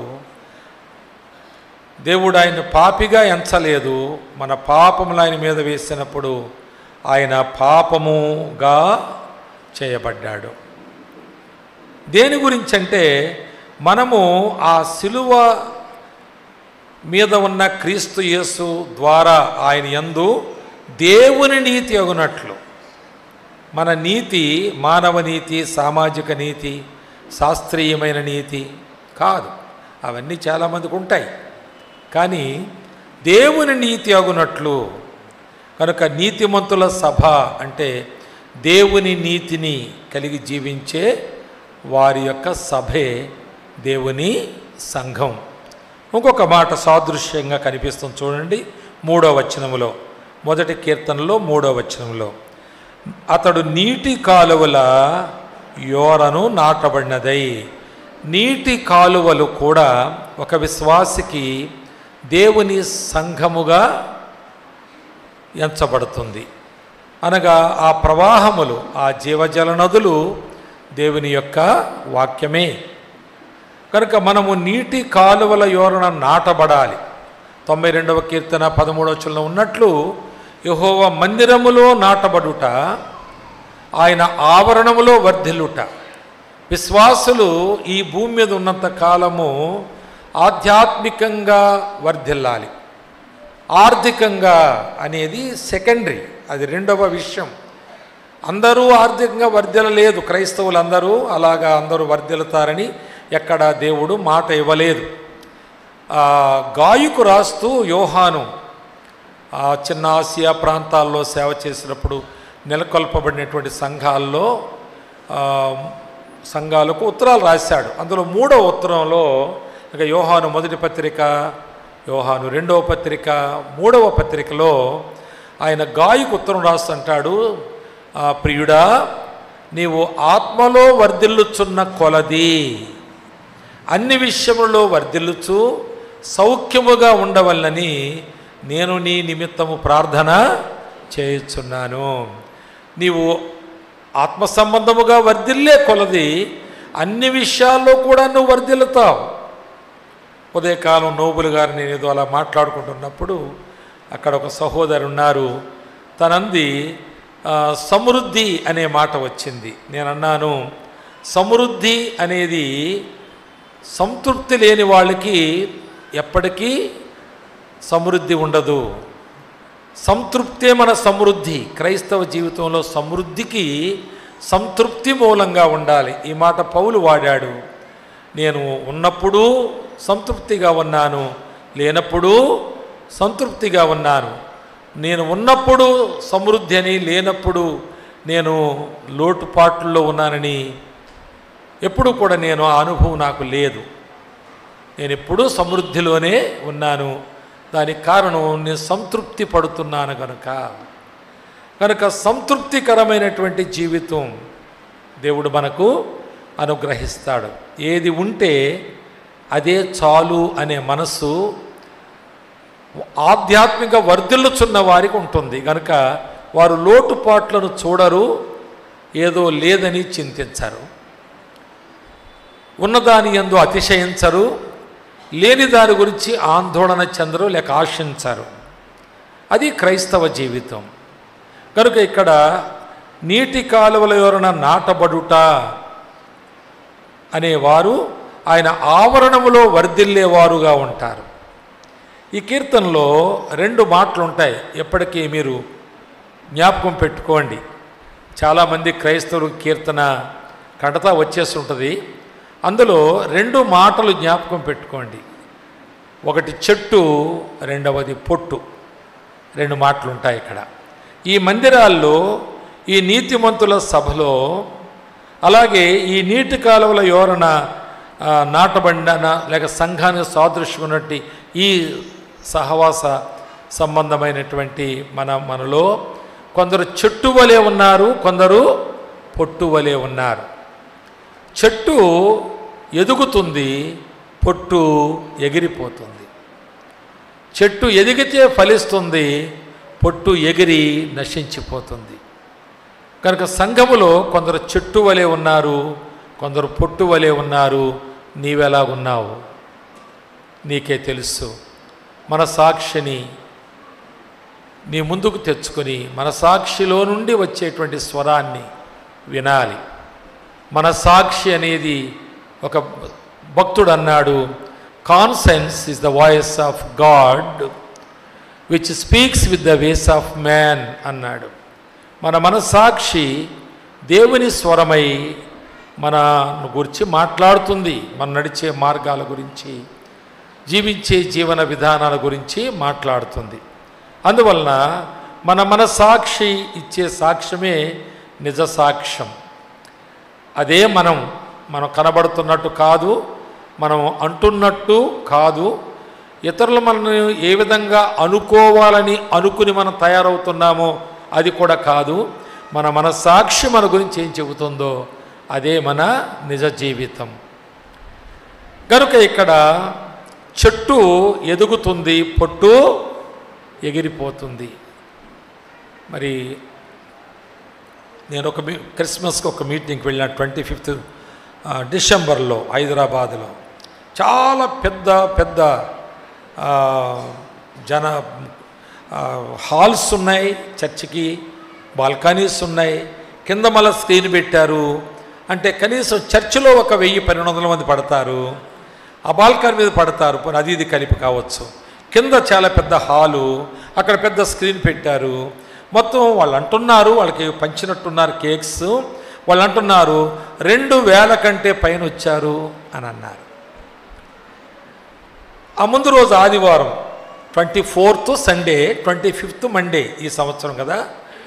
దేవుడు ఆయన పాపిగా ఎంచలేదు మన పాపములు ఆయన మీద వేసినప్పుడు ఆయన పాపముగా చేయబడ్డాడు దేని గురించి అంటే మనము ఆ సిలువ మీద ఉన్న క్రీస్తు యేసు ద్వారా ఆయన యందు దేవుని నీతి అగునట్లు మన నీతి మానవ నీతి సామాజిక నీతి శాస్త్రీయమైన నీతి కాదు అవన్నీ చాలామందికి ఉంటాయి కానీ దేవుని నీతి అగునట్లు కనుక నీతిమంతుల సభ అంటే దేవుని నీతిని కలిగి జీవించే వారి యొక్క సభే దేవుని సంఘం ఇంకొక మాట సాదృశ్యంగా కనిపిస్తుంది చూడండి మూడో వచనములో మొదటి కీర్తనలో మూడో వచనంలో అతడు నీటి కాలువల యోరను నాటబడినదై నీటి కాలువలు కూడా ఒక విశ్వాసికి దేవుని సంఘముగా ఎంచబడుతుంది అనగా ఆ ప్రవాహములు ఆ జీవజల నదులు దేవుని యొక్క వాక్యమే కనుక మనము నీటి కాలువల యోరణ నాటబడాలి తొంభై రెండవ కీర్తన పదమూడవచనంలో ఉన్నట్లు యహోవ మందిరములో నాటబడుట ఆయన ఆవరణములో వర్ధిల్లుట విశ్వాసులు ఈ భూమి మీద ఉన్నంత కాలము ఆధ్యాత్మికంగా వర్ధిల్లాలి ఆర్థికంగా అనేది సెకండరీ అది రెండవ విషయం అందరూ ఆర్థికంగా వర్ధిల్లలేదు క్రైస్తవులు అందరూ అలాగా అందరూ వర్ధిల్లుతారని ఎక్కడ దేవుడు మాట ఇవ్వలేదు ఆ, గాయకు రాస్తూ యోహాను ఆ చిన్న ఆసియా ప్రాంతాల్లో సేవ చేసినప్పుడు నెలకొల్పబడినటువంటి సంఘాల్లో ఆ, సంఘాలకు ఉత్తరాలు రాశాడు అందులో మూడవ ఉత్తరంలో ఇక యోహాను మొదటి పత్రిక యోహాను రెండవ పత్రిక మూడవ పత్రికలో ఆయన గాయకు ఉత్తరం రాస్తుంటాడు "ఆ, ప్రియుడా నీవు ఆత్మలో వర్ధిల్లుచున్న కొలది అన్ని విషయములలో వర్ధిల్లుచు సౌఖ్యముగా ఉండవల్లని నేను నీ నిమిత్తము ప్రార్థన చేయుచున్నాను నీవు ఆత్మ సంబంధముగా వర్ధిల్లే కొలది అన్ని విషయాల్లో కూడా నువ్వు వర్ధిల్లుతావు ఉదయకాలం నోబుల్ గారు నేను ఏదో అలా మాట్లాడుకుంటున్నప్పుడు అక్కడ ఒక సహోదరు ఉన్నారు తనంది ఆ, సమృద్ధి అనే మాట వచ్చింది నేను అన్నాను సమృద్ధి అనేది సంతృప్తి లేని వాళ్ళకి ఎప్పటికీ సమృద్ధి ఉండదు సంతృప్తే మన సమృద్ధి క్రైస్తవ జీవితంలో సమృద్ధికి సంతృప్తి మూలంగా ఉండాలి ఈ మాట పౌలు వాడాడు నేను ఉన్నప్పుడు సంతృప్తిగా ఉన్నాను లేనప్పుడు సంతృప్తిగా ఉన్నాను నేను ఉన్నప్పుడు సమృద్ధి అని లేనప్పుడు నేను లోటుపాట్లలో ఉన్నానని ఎప్పుడు కూడా నేను ఆ అనుభవం నాకు లేదు నేను ఎప్పుడూ సమృద్ధిలోనే ఉన్నాను దానికి కారణం నేను సంతృప్తి పడుతున్నాను కనుక కనుక సంతృప్తికరమైనటువంటి జీవితం దేవుడు మనకు అనుగ్రహిస్తాడు ఏది ఉంటే అదే చాలు అనే మనస్సు ఆధ్యాత్మిక వర్ధిల్లుచున్న వారికి ఉంటుంది కనుక వారు లోటుపాట్లను చూడరు ఏదో లేదని చింతించరు ఉన్నదాని ఎందు అతిశయించరు లేని దాని గురించి ఆందోళన చెందరు లేక ఆశించరు అది క్రైస్తవ జీవితం కనుక ఇక్కడ నీటి కాలువల ఎవరన నాటబడుట అనేవారు ఆయన ఆవరణములో వర్ధిల్లేవారుగా ఉంటారు ఈ కీర్తనలో రెండు మాటలు ఉంటాయి ఎప్పటికీ మీరు జ్ఞాపకం పెట్టుకోండి చాలామంది క్రైస్తవులు కీర్తన కడతా వచ్చేసి ఉంటుంది అందులో రెండు మాటలు జ్ఞాపకం పెట్టుకోండి ఒకటి చెట్టు రెండవది పొట్టు రెండు మాటలు ఉంటాయి ఇక్కడ ఈ మందిరాల్లో ఈ నీతిమంతుల సభలో అలాగే ఈ నీటి కాలువల యోరన ఆ, నాటబడిన లేక సంఘానికి సాదృశ్యమైనటువంటి ఈ సహవాస సంబంధమైనటువంటి మన మనలో కొందరు చెట్టు వలె ఉన్నారు కొందరు పొట్టు వలె ఉన్నారు చెట్టు ఎదుగుతుంది పొట్టు ఎగిరిపోతుంది చెట్టు ఎదిగితే ఫలిస్తుంది పొట్టు ఎగిరి నశించిపోతుంది కనుక సంఘములో కొందరు చెట్టు వలె ఉన్నారు కొందరు పొట్టు వలె ఉన్నారు నీవెలా ఉన్నావు నీకే తెలుసు మన సాక్షిని నీ ముందుకు తెచ్చుకొని మన సాక్షిలో నుండి వచ్చేటువంటి స్వరాన్ని వినాలి మన సాక్షి అనేది ఒక భక్తుడు అన్నాడు conscience is the voice of God which speaks with the ways of man అన్నాడు మన మనసాక్షి దేవుని స్వరమై మన గురించి మాట్లాడుతుంది మన నడిచే మార్గాల గురించి జీవించే జీవన విధానాల గురించి మాట్లాడుతుంది అందువలన మన మన సాక్షి ఇచ్చే సాక్ష్యమే నిజ సాక్ష్యం అదే మనం మనం కనబడుతున్నట్టు కాదు మనం అంటున్నట్టు కాదు ఇతరులు మనల్ని ఏ విధంగా అనుకోవాలని అనుకుని మనం తయారవుతున్నామో అది కూడా కాదు మన మన సాక్షి మన గురించి ఏం చెబుతుందో అదే మన నిజ జీవితం కనుక ఇక్కడ చెట్టు ఎదుగుతుంది పొట్టు ఎగిరిపోతుంది మరి నేను ఒక మీ క్రిస్మస్కి ఒక మీటింగ్కి వెళ్ళిన ట్వంటీ ఫిఫ్త్ డిసెంబర్లో హైదరాబాద్లో చాలా పెద్ద పెద్ద ఆ, జన ఆ, హాల్స్ ఉన్నాయి చర్చికి బాల్కనీస్ ఉన్నాయి కింద మళ్ళీ స్క్రీన్ పెట్టారు అంటే కనీసం చర్చిలో ఒక వెయ్యి పన్నెండు వందల మంది పడతారు ఆ బాల్కనీ మీద పడతారు పోనీ అది ఇది కలిపి కావచ్చు కింద చాలా పెద్ద హాలు అక్కడ పెద్ద స్క్రీన్ పెట్టారు మొత్తం వాళ్ళు అంటున్నారు వాళ్ళకి పంచినట్టున్నారు కేక్స్ వాళ్ళు అంటున్నారు రెండు వేల కంటే పైన వచ్చారు అని అన్నారు ఆ ముందు రోజు ఆదివారం twenty fourth Sunday twenty fifth Monday ఈ సంవత్సరం కదా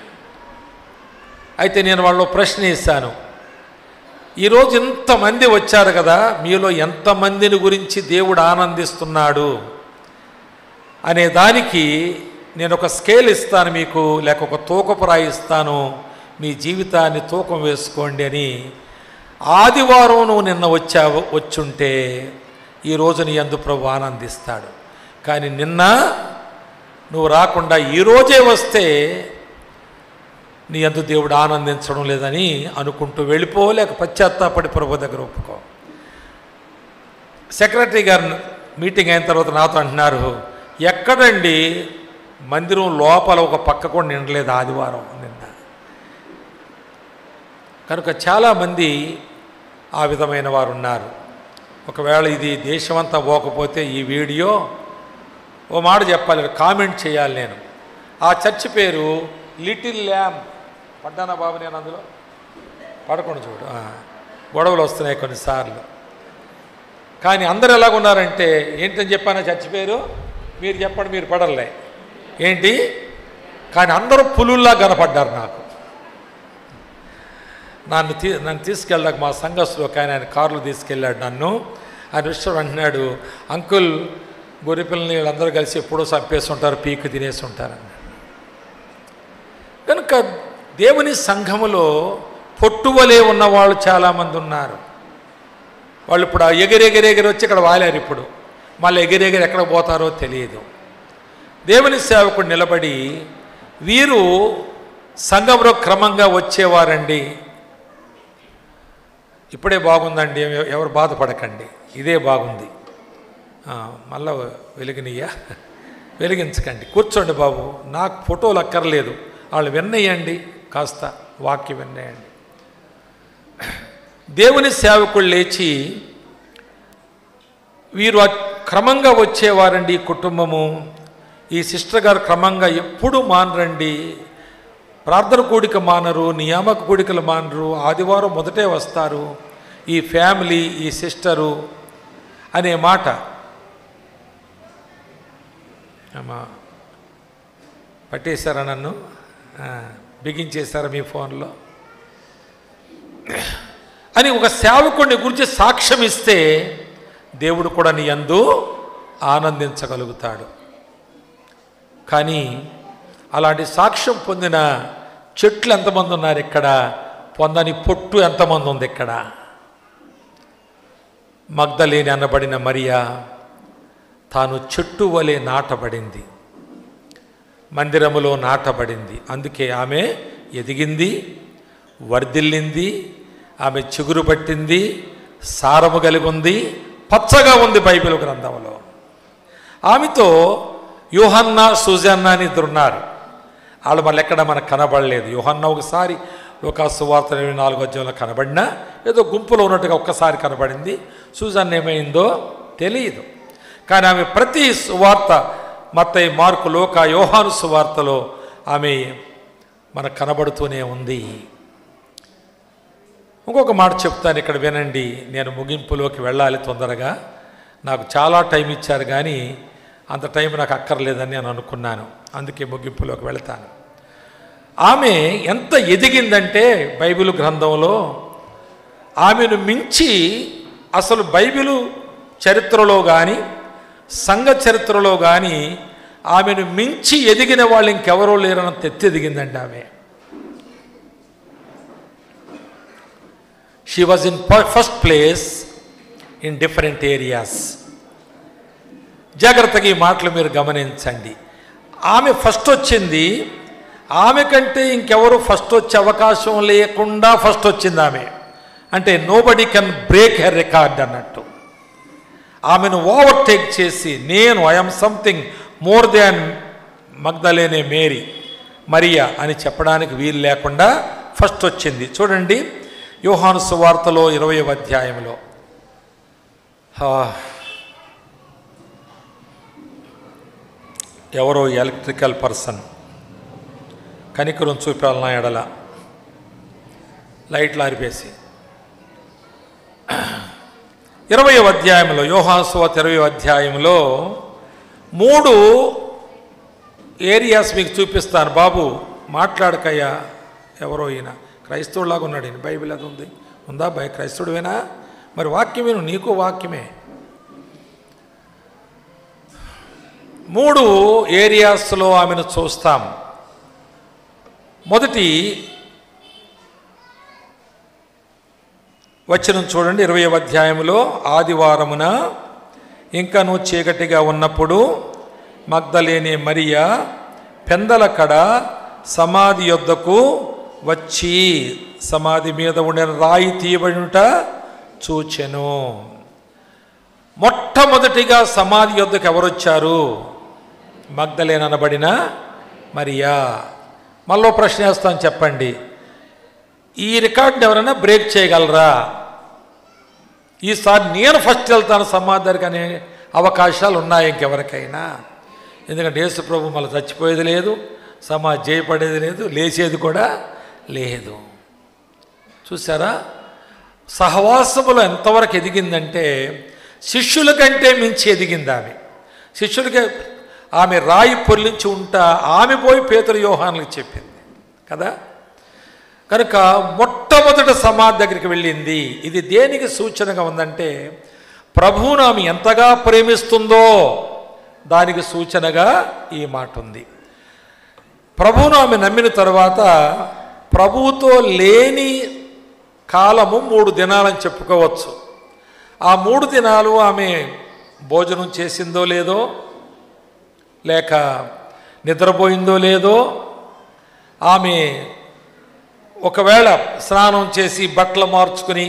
అయితే నేను వాళ్ళు ప్రశ్న వేశాను ఈరోజు ఇంతమంది వచ్చారు కదా మీలో ఎంతమందిని గురించి దేవుడు ఆనందిస్తున్నాడు అనే దానికి నేను ఒక స్కేల్ ఇస్తాను మీకు లేక ఒక తూకపురాయి ఇస్తాను మీ జీవితాన్ని తూకం వేసుకోండి అని ఆదివారం నువ్వు నిన్న వచ్చావు వచ్చుంటే ఈరోజు నీ అందు ప్రభు ఆనందిస్తాడు కానీ నిన్న నువ్వు రాకుండా ఈరోజే వస్తే నీ అందు దేవుడు ఆనందించడం లేదని అనుకుంటూ వెళ్ళిపో లేక పశ్చాత్తాపడి ప్రభు దగ్గర ఒప్పుకో సెక్రటరీ గారు మీటింగ్ అయిన తర్వాత నాతో అంటున్నారు ఎక్కడండి మందిరం లోపల ఒక పక్క కూడా నిండలేదు ఆదివారం నిన్న కనుక చాలామంది ఆ విధమైన వారు ఉన్నారు ఒకవేళ ఇది దేశమంతా పోకపోతే ఈ వీడియో ఓ మాట చెప్పాలి కామెంట్ చేయాలి నేను ఆ చర్చ్ పేరు లిటిల్ ల్యామ్ పడ్డానా బాబు నేను అందులో పడకుండా చూడు ఆ, గొడవలు వస్తున్నాయి కొన్నిసార్లు కానీ అందరు ఎలాగున్నారంటే ఏంటని చెప్పానా చర్చ్ పేరు మీరు చెప్పండి మీరు పడలే ఏంటి కానీ అందరూ పులుల్లా కనపడ్డారు నాకు నన్ను తీ నన్ను తీసుకెళ్ళాక మా సంఘస్లో ఒక ఆయన ఆయన కారులో తీసుకెళ్ళాడు నన్ను ఆయన విషయం అంటున్నాడు అంకుల్ గొర్రెపిల్లని వీళ్ళందరూ కలిసి ఎప్పుడో చంపేసి ఉంటారు పీకు తినేసి ఉంటారని కనుక దేవుని సంఘములో పొట్టువలే ఉన్నవాళ్ళు చాలామంది ఉన్నారు వాళ్ళు ఇప్పుడు ఆ ఎగిరెగిరెగిరి వచ్చి ఇక్కడ వాలారు ఇప్పుడు మళ్ళీ ఎగిరెగిరి ఎక్కడ పోతారో తెలియదు దేవుని సేవకుడు నిలబడి వీరు సంఘంలో క్రమంగా వచ్చేవారండి ఇప్పుడే బాగుందండి ఎవ- ఎవరు బాధపడకండి ఇదే బాగుంది ఆ, మళ్ళా వెలిగినయ్యా వెలిగించకండి కూర్చోండి బాబు నాకు ఫోటోలు అక్కర్లేదు వాళ్ళు విన్నయ్యండి కాస్త వాక్యం విన్నయండి దేవుని సేవకుడు లేచి వీరు ఆ క్రమంగా వచ్చేవారండి ఈ కుటుంబము ఈ సిస్టర్ గారు క్రమంగా ఎప్పుడు మానరండి ప్రార్థన కూడిక మానరు నియామక కూడికలు మానరు ఆదివారం మొదటే వస్తారు ఈ ఫ్యామిలీ ఈ సిస్టరు అనే మాట అమ్మా పట్టేశారా నన్ను ఆ, బిగించేశారా మీ ఫోన్లో అని ఒక సేవకుడిని గురించి సాక్ష్యం ఇస్తే దేవుడు కూడా నీ యందు ఆనందించగలుగుతాడు కానీ అలాంటి సాక్ష్యం పొందిన చెట్లు ఎంతమంది ఉన్నారు ఇక్కడ పొందని పొట్టు ఎంతమంది ఉంది ఇక్కడ మగ్ధలేని అనబడిన మరియా తాను చెట్టు వలె నాటబడింది మందిరములో నాటబడింది అందుకే ఆమె ఎదిగింది వర్ధిల్లింది ఆమె చిగురు పట్టింది సారము కలిగి ఉంది పచ్చగా ఉంది బైబిల్ గ్రంథంలో ఆమెతో యోహన్న సుజన్న అని ఇద్దరు ఉన్నారు వాళ్ళు మళ్ళీ ఎక్కడ మనకు కనబడలేదు యోహన్న ఒకసారి లోకాసు వార్త ఇరవై నాలుగు అధ్యాయంలో కనబడినా ఏదో గుంపులో ఉన్నట్టుగా ఒక్కసారి కనబడింది సూజన్ ఏమైందో తెలియదు కానీ ఆమె ప్రతి సువార్త మత్తయి మార్కు లోక యోహాను సువార్తలో ఆమె మనకు కనబడుతూనే ఉంది ఇంకొక మాట చెప్తాను ఇక్కడ వినండి నేను ముగింపులోకి వెళ్ళాలి తొందరగా నాకు చాలా టైం ఇచ్చారు కానీ అంత టైం నాకు అక్కర్లేదని నేను అనుకున్నాను అందుకే ముగింపులోకి వెళ్తాను ఆమె ఎంత ఎదిగిందంటే బైబిల్ గ్రంథంలో ఆమెను మించి అసలు బైబిలు చరిత్రలో కానీ సంఘ చరిత్రలో కానీ ఆమెను మించి ఎదిగిన వాళ్ళు ఇంకెవరూ లేరనంత ఎత్తి ఎదిగిందండి ఆమె she was in first place in different areas జాగ్రత్తగా ఈ మాటలు మీరు గమనించండి ఆమె ఫస్ట్ వచ్చింది ఆమె కంటే ఇంకెవరు ఫస్ట్ వచ్చే అవకాశం లేకుండా ఫస్ట్ వచ్చింది ఆమె అంటే nobody can break her record అన్నట్టు ఆమెను ఓవర్టేక్ చేసి నేను I'm something more than Magdalene Mary మరియా అని చెప్పడానికి వీలు లేకుండా ఫస్ట్ వచ్చింది చూడండి యోహాను సువార్తలో ఇరవై అధ్యాయంలో ఆ, ఎవరో ఎలక్ట్రికల్ పర్సన్ కనికరం చూపాలన్నా ఎడల లైట్లు ఆరిపేసి ఇరవై అధ్యాయంలో యోహాసువత్ ఇరవై అధ్యాయంలో మూడు ఏరియాస్ మీకు చూపిస్తాను బాబు మాట్లాడకయ్యా ఎవరో ఈయన క్రైస్తవులాగా ఉన్నాడు ఈయన బైబిల్ అది ఉంది ఉందా బై క్రైస్తవుడువేనా మరి వాక్యమేను నీకు వాక్యమే మూడు ఏరియాస్లో ఆమెను చూస్తాం మొదటి వచనం చూడండి ఇరవై అధ్యాయంలో ఆదివారమున ఇంకను చీకటిగా ఉన్నప్పుడు మగ్ధలేని మరియా పెందల కడ సమాధి యొద్దకు వచ్చి సమాధి మీద ఉండిన రాయి తీయబడినట చూచెను మొట్టమొదటిగా సమాధి యొద్దకు ఎవరొచ్చారు మగ్ధలేన్ అనబడిన మరియా మళ్ళీ ప్రశ్న వేస్తాను చెప్పండి ఈ రికార్డుని ఎవరైనా బ్రేక్ చేయగలరా ఈసారి నేను ఫస్ట్ వెళ్తాను సమాధానికి అనే అవకాశాలు ఉన్నాయి ఇంకెవరికైనా ఎందుకంటే యేసు ప్రభు మళ్ళీ చచ్చిపోయేది లేదు సమాజ్ జయపడేది లేదు లేచేది కూడా లేదు చూసారా సహవాసములో ఎంతవరకు ఎదిగిందంటే శిష్యుల కంటే మించి ఎదిగింది ఆమె శిష్యులకి ఆమె రాయి పొర్లించి ఉంటా ఆమె పోయి పేతురు యోహానులకు చెప్పింది కదా కనుక మొట్టమొదట సమాధి దగ్గరికి వెళ్ళింది ఇది దేనికి సూచనగా ఉందంటే ప్రభువును ఆమె ఎంతగా ప్రేమిస్తుందో దానికి సూచనగా ఈ మాట ఉంది ప్రభువును ఆమె నమ్మిన తర్వాత ప్రభువుతో లేని కాలము మూడు దినాలని చెప్పుకోవచ్చు ఆ మూడు దినాలు ఆమె భోజనం చేసిందో లేదో లేక నిద్రపోయిందో లేదో ఆమె ఒకవేళ స్నానం చేసి బట్టలు మార్చుకుని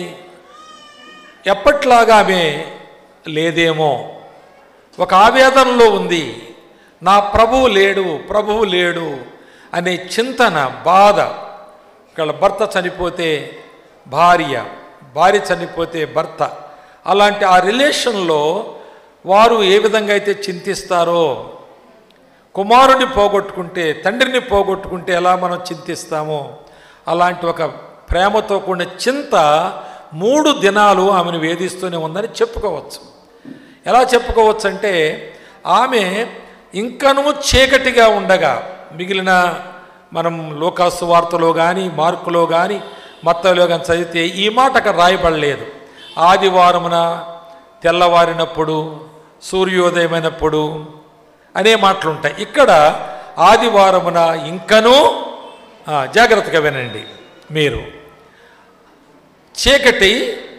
ఎప్పట్లాగా ఆమె లేదేమో ఒక ఆవేదనలో ఉంది నా ప్రభువు లేడు ప్రభువు లేడు అనే చింతన బాధ ఇక్కడ భర్త చనిపోతే భార్య భార్య చనిపోతే భర్త అలాంటి ఆ రిలేషన్లో వారు ఏ విధంగా అయితే చింతిస్తారో కుమారుని పోగొట్టుకుంటే తండ్రిని పోగొట్టుకుంటే ఎలా మనం చింతిస్తామో అలాంటి ఒక ప్రేమతో కూడిన చింత మూడు దినాలు ఆమెను వేధిస్తూనే ఉందని చెప్పుకోవచ్చు ఎలా చెప్పుకోవచ్చు అంటే ఆమె ఇంకనూ చీకటిగా ఉండగా మిగిలిన మనం లోకాసు వార్తలో కానీ మార్కులో కానీ మత్తలో కానీ చదివితే ఈ మాట అక్కడ రాయబడలేదు ఆదివారమున తెల్లవారినప్పుడు సూర్యోదయమైనప్పుడు అనే మాటలు ఉంటాయి ఇక్కడ ఆదివారమున ఇంకనూ ఆ, జాగ్రత్తగా వినండి మీరు చీకటి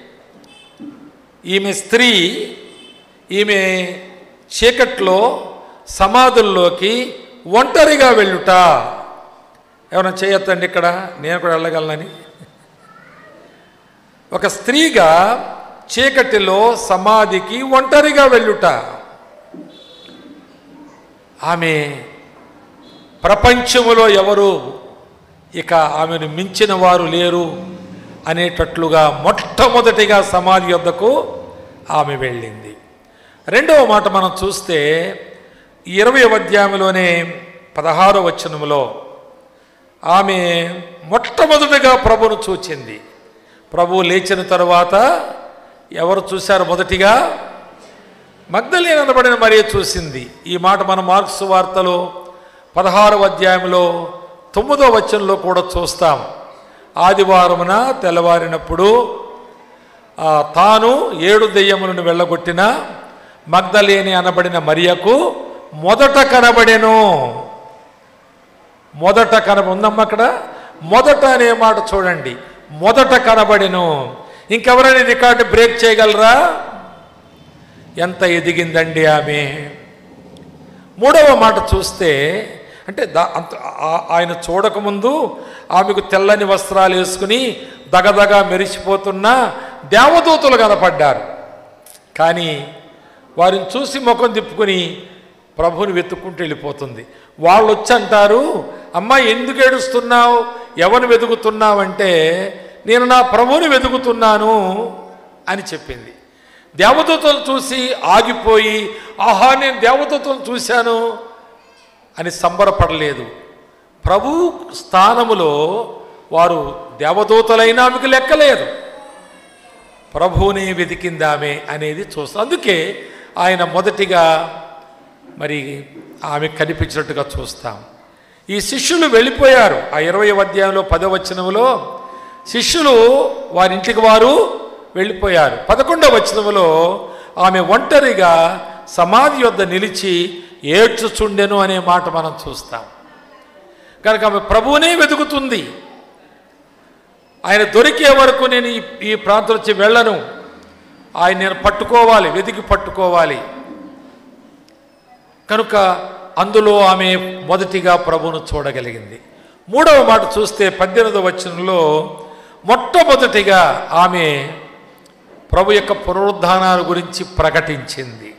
ఈమె స్త్రీ ఈమె చీకట్లో సమాధుల్లోకి ఒంటరిగా వెళ్ళుట ఏమైనా చేయొద్దండి ఇక్కడ నేను కూడా వెళ్ళగలనని ఒక స్త్రీగా చీకటిలో సమాధికి ఒంటరిగా వెళ్ళుట ఆమె ప్రపంచములో ఎవరు ఇక ఆమెను మించిన వారు లేరు అనేటట్లుగా మొట్టమొదటిగా సమాధి యొద్దకు ఆమె వెళ్ళింది రెండవ మాట మనం చూస్తే ఇరవై అధ్యాయంలోనే పదహారో వచనములో ఆమె మొట్టమొదటిగా ప్రభును చూచింది ప్రభు లేచిన తరువాత ఎవరు చూశారు మొదటిగా మగ్ధలేని అనబడిన మరియ చూసింది ఈ మాట మన మార్క్స్ వార్తలో పదహారవ అధ్యాయంలో తొమ్మిదో వచనంలో కూడా చూస్తాం ఆదివారమున తెల్లవారినప్పుడు ఆ, తాను ఏడు దెయ్యములను వెళ్ళగొట్టిన మగ్ధలేని అనబడిన మరియకు మొదట కనబడెను మొదట కనబ ఉందమ్మా అక్కడ మొదట అనే మాట చూడండి మొదట కనబడెను ఇంకెవరైనా ఈ రికార్డు బ్రేక్ చేయగలరా ఎంత ఎదిగిందండి ఆమె మూడవ మాట చూస్తే అంటే దా అంత ఆ- ఆయన చూడకముందు ఆమెకు తెల్లని వస్త్రాలు వేసుకుని దగదగ మెరిసిపోతున్న దేవదూతలు కనపడ్డారు కానీ వారిని చూసి ముఖం తిప్పుకుని ప్రభుని వెతుక్కుంటూ వెళ్ళిపోతుంది వాళ్ళు వచ్చి అంటారు అమ్మా ఎందుకు ఏడుస్తున్నావు ఎవరిని వెతుకుతున్నావు అంటే నేను నా ప్రభువుని వెతుకుతున్నాను అని చెప్పింది దేవదూతలు చూసి ఆగిపోయి ఆహా నేను దేవదూతలు చూశాను అని సంబరపడలేదు ప్రభు స్థానములో వారు దేవదూతలైనా ఆమెకు లెక్కలేదు ప్రభువుని వెతికింది ఆమె అనేది చూస్తాం అందుకే ఆయన మొదటిగా మరి ఆమె కనిపించినట్టుగా చూస్తాం ఈ శిష్యులు వెళ్ళిపోయారు ఆ ఇరవై అధ్యాయంలో పదవచనములో శిష్యులు వారింటికి వారు వెళ్ళిపోయారు పదకొండవ వచనములో ఆమె ఒంటరిగా సమాధి వద్ద నిలిచి ఏడ్చుచుండెను అనే మాట మనం చూస్తాం కనుక ఆమె ప్రభువునే వెతుకుతుంది ఆయన దొరికే వరకు నేను ఈ ఈ ప్రాంతం నుంచి వెళ్ళను ఆయన నేను పట్టుకోవాలి వెతికి పట్టుకోవాలి కనుక అందులో ఆమె మొదటిగా ప్రభువును చూడగలిగింది మూడవ మాట చూస్తే పద్దెనిమిదవ వచనంలో మొట్టమొదటిగా ఆమె ప్రభు యొక్క పునరుద్ధానాల గురించి ప్రకటించింది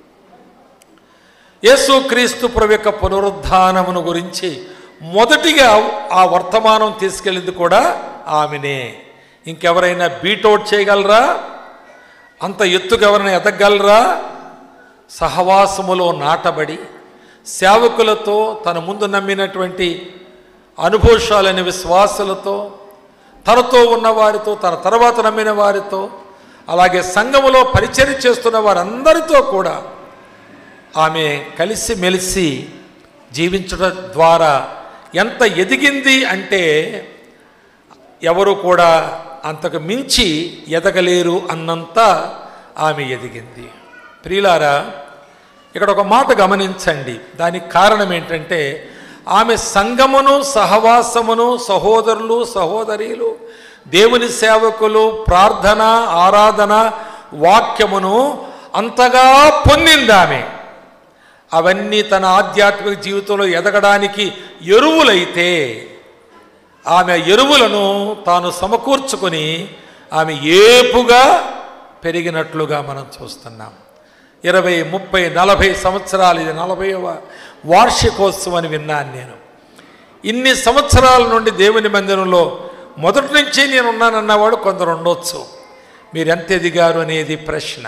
యేసుక్రీస్తు ప్రభు యొక్క పునరుద్ధానమును గురించి మొదటిగా ఆ వర్తమానం తీసుకెళ్ళింది కూడా ఆమెనే ఇంకెవరైనా బీటౌట్ చేయగలరా అంత ఎత్తుకు ఎవరైనా ఎదగలరా సహవాసములో నాటబడి సేవకులతో తన ముందు నమ్మినటువంటి అనుభూషాలైన విశ్వాసులతో తనతో ఉన్న వారితో తన తర్వాత నమ్మిన వారితో అలాగే సంఘములో పరిచయం చేస్తున్న వారందరితో కూడా ఆమె కలిసి మెలిసి జీవించడం ద్వారా ఎంత ఎదిగింది అంటే ఎవరు కూడా అంతకు మించి ఎదగలేరు అన్నంత ఆమె ఎదిగింది ప్రియులారా ఇక్కడ ఒక మాట గమనించండి దానికి కారణం ఏంటంటే ఆమె సంగమును సహవాసమును సహోదరులు సహోదరీలు దేవుని సేవకులు ప్రార్థన ఆరాధన వాక్యమును అంతగా పొందింది ఆమె అవన్నీ తన ఆధ్యాత్మిక జీవితంలో ఎదగడానికి ఎరువులైతే ఆమె ఎరువులను తాను సమకూర్చుకొని ఆమె ఏపుగా పెరిగినట్లుగా మనం చూస్తున్నాం ఇరవై ముప్పై నలభై సంవత్సరాలు ఇది నలభైవ వార్షికోత్సవం అని విన్నాను నేను ఇన్ని సంవత్సరాల నుండి దేవుని మందిరంలో మొదటి నుంచి నేను ఉన్నానన్నవాడు కొందరు ఉండొచ్చు మీరు ఎంత ఎదిగారు అనేది ప్రశ్న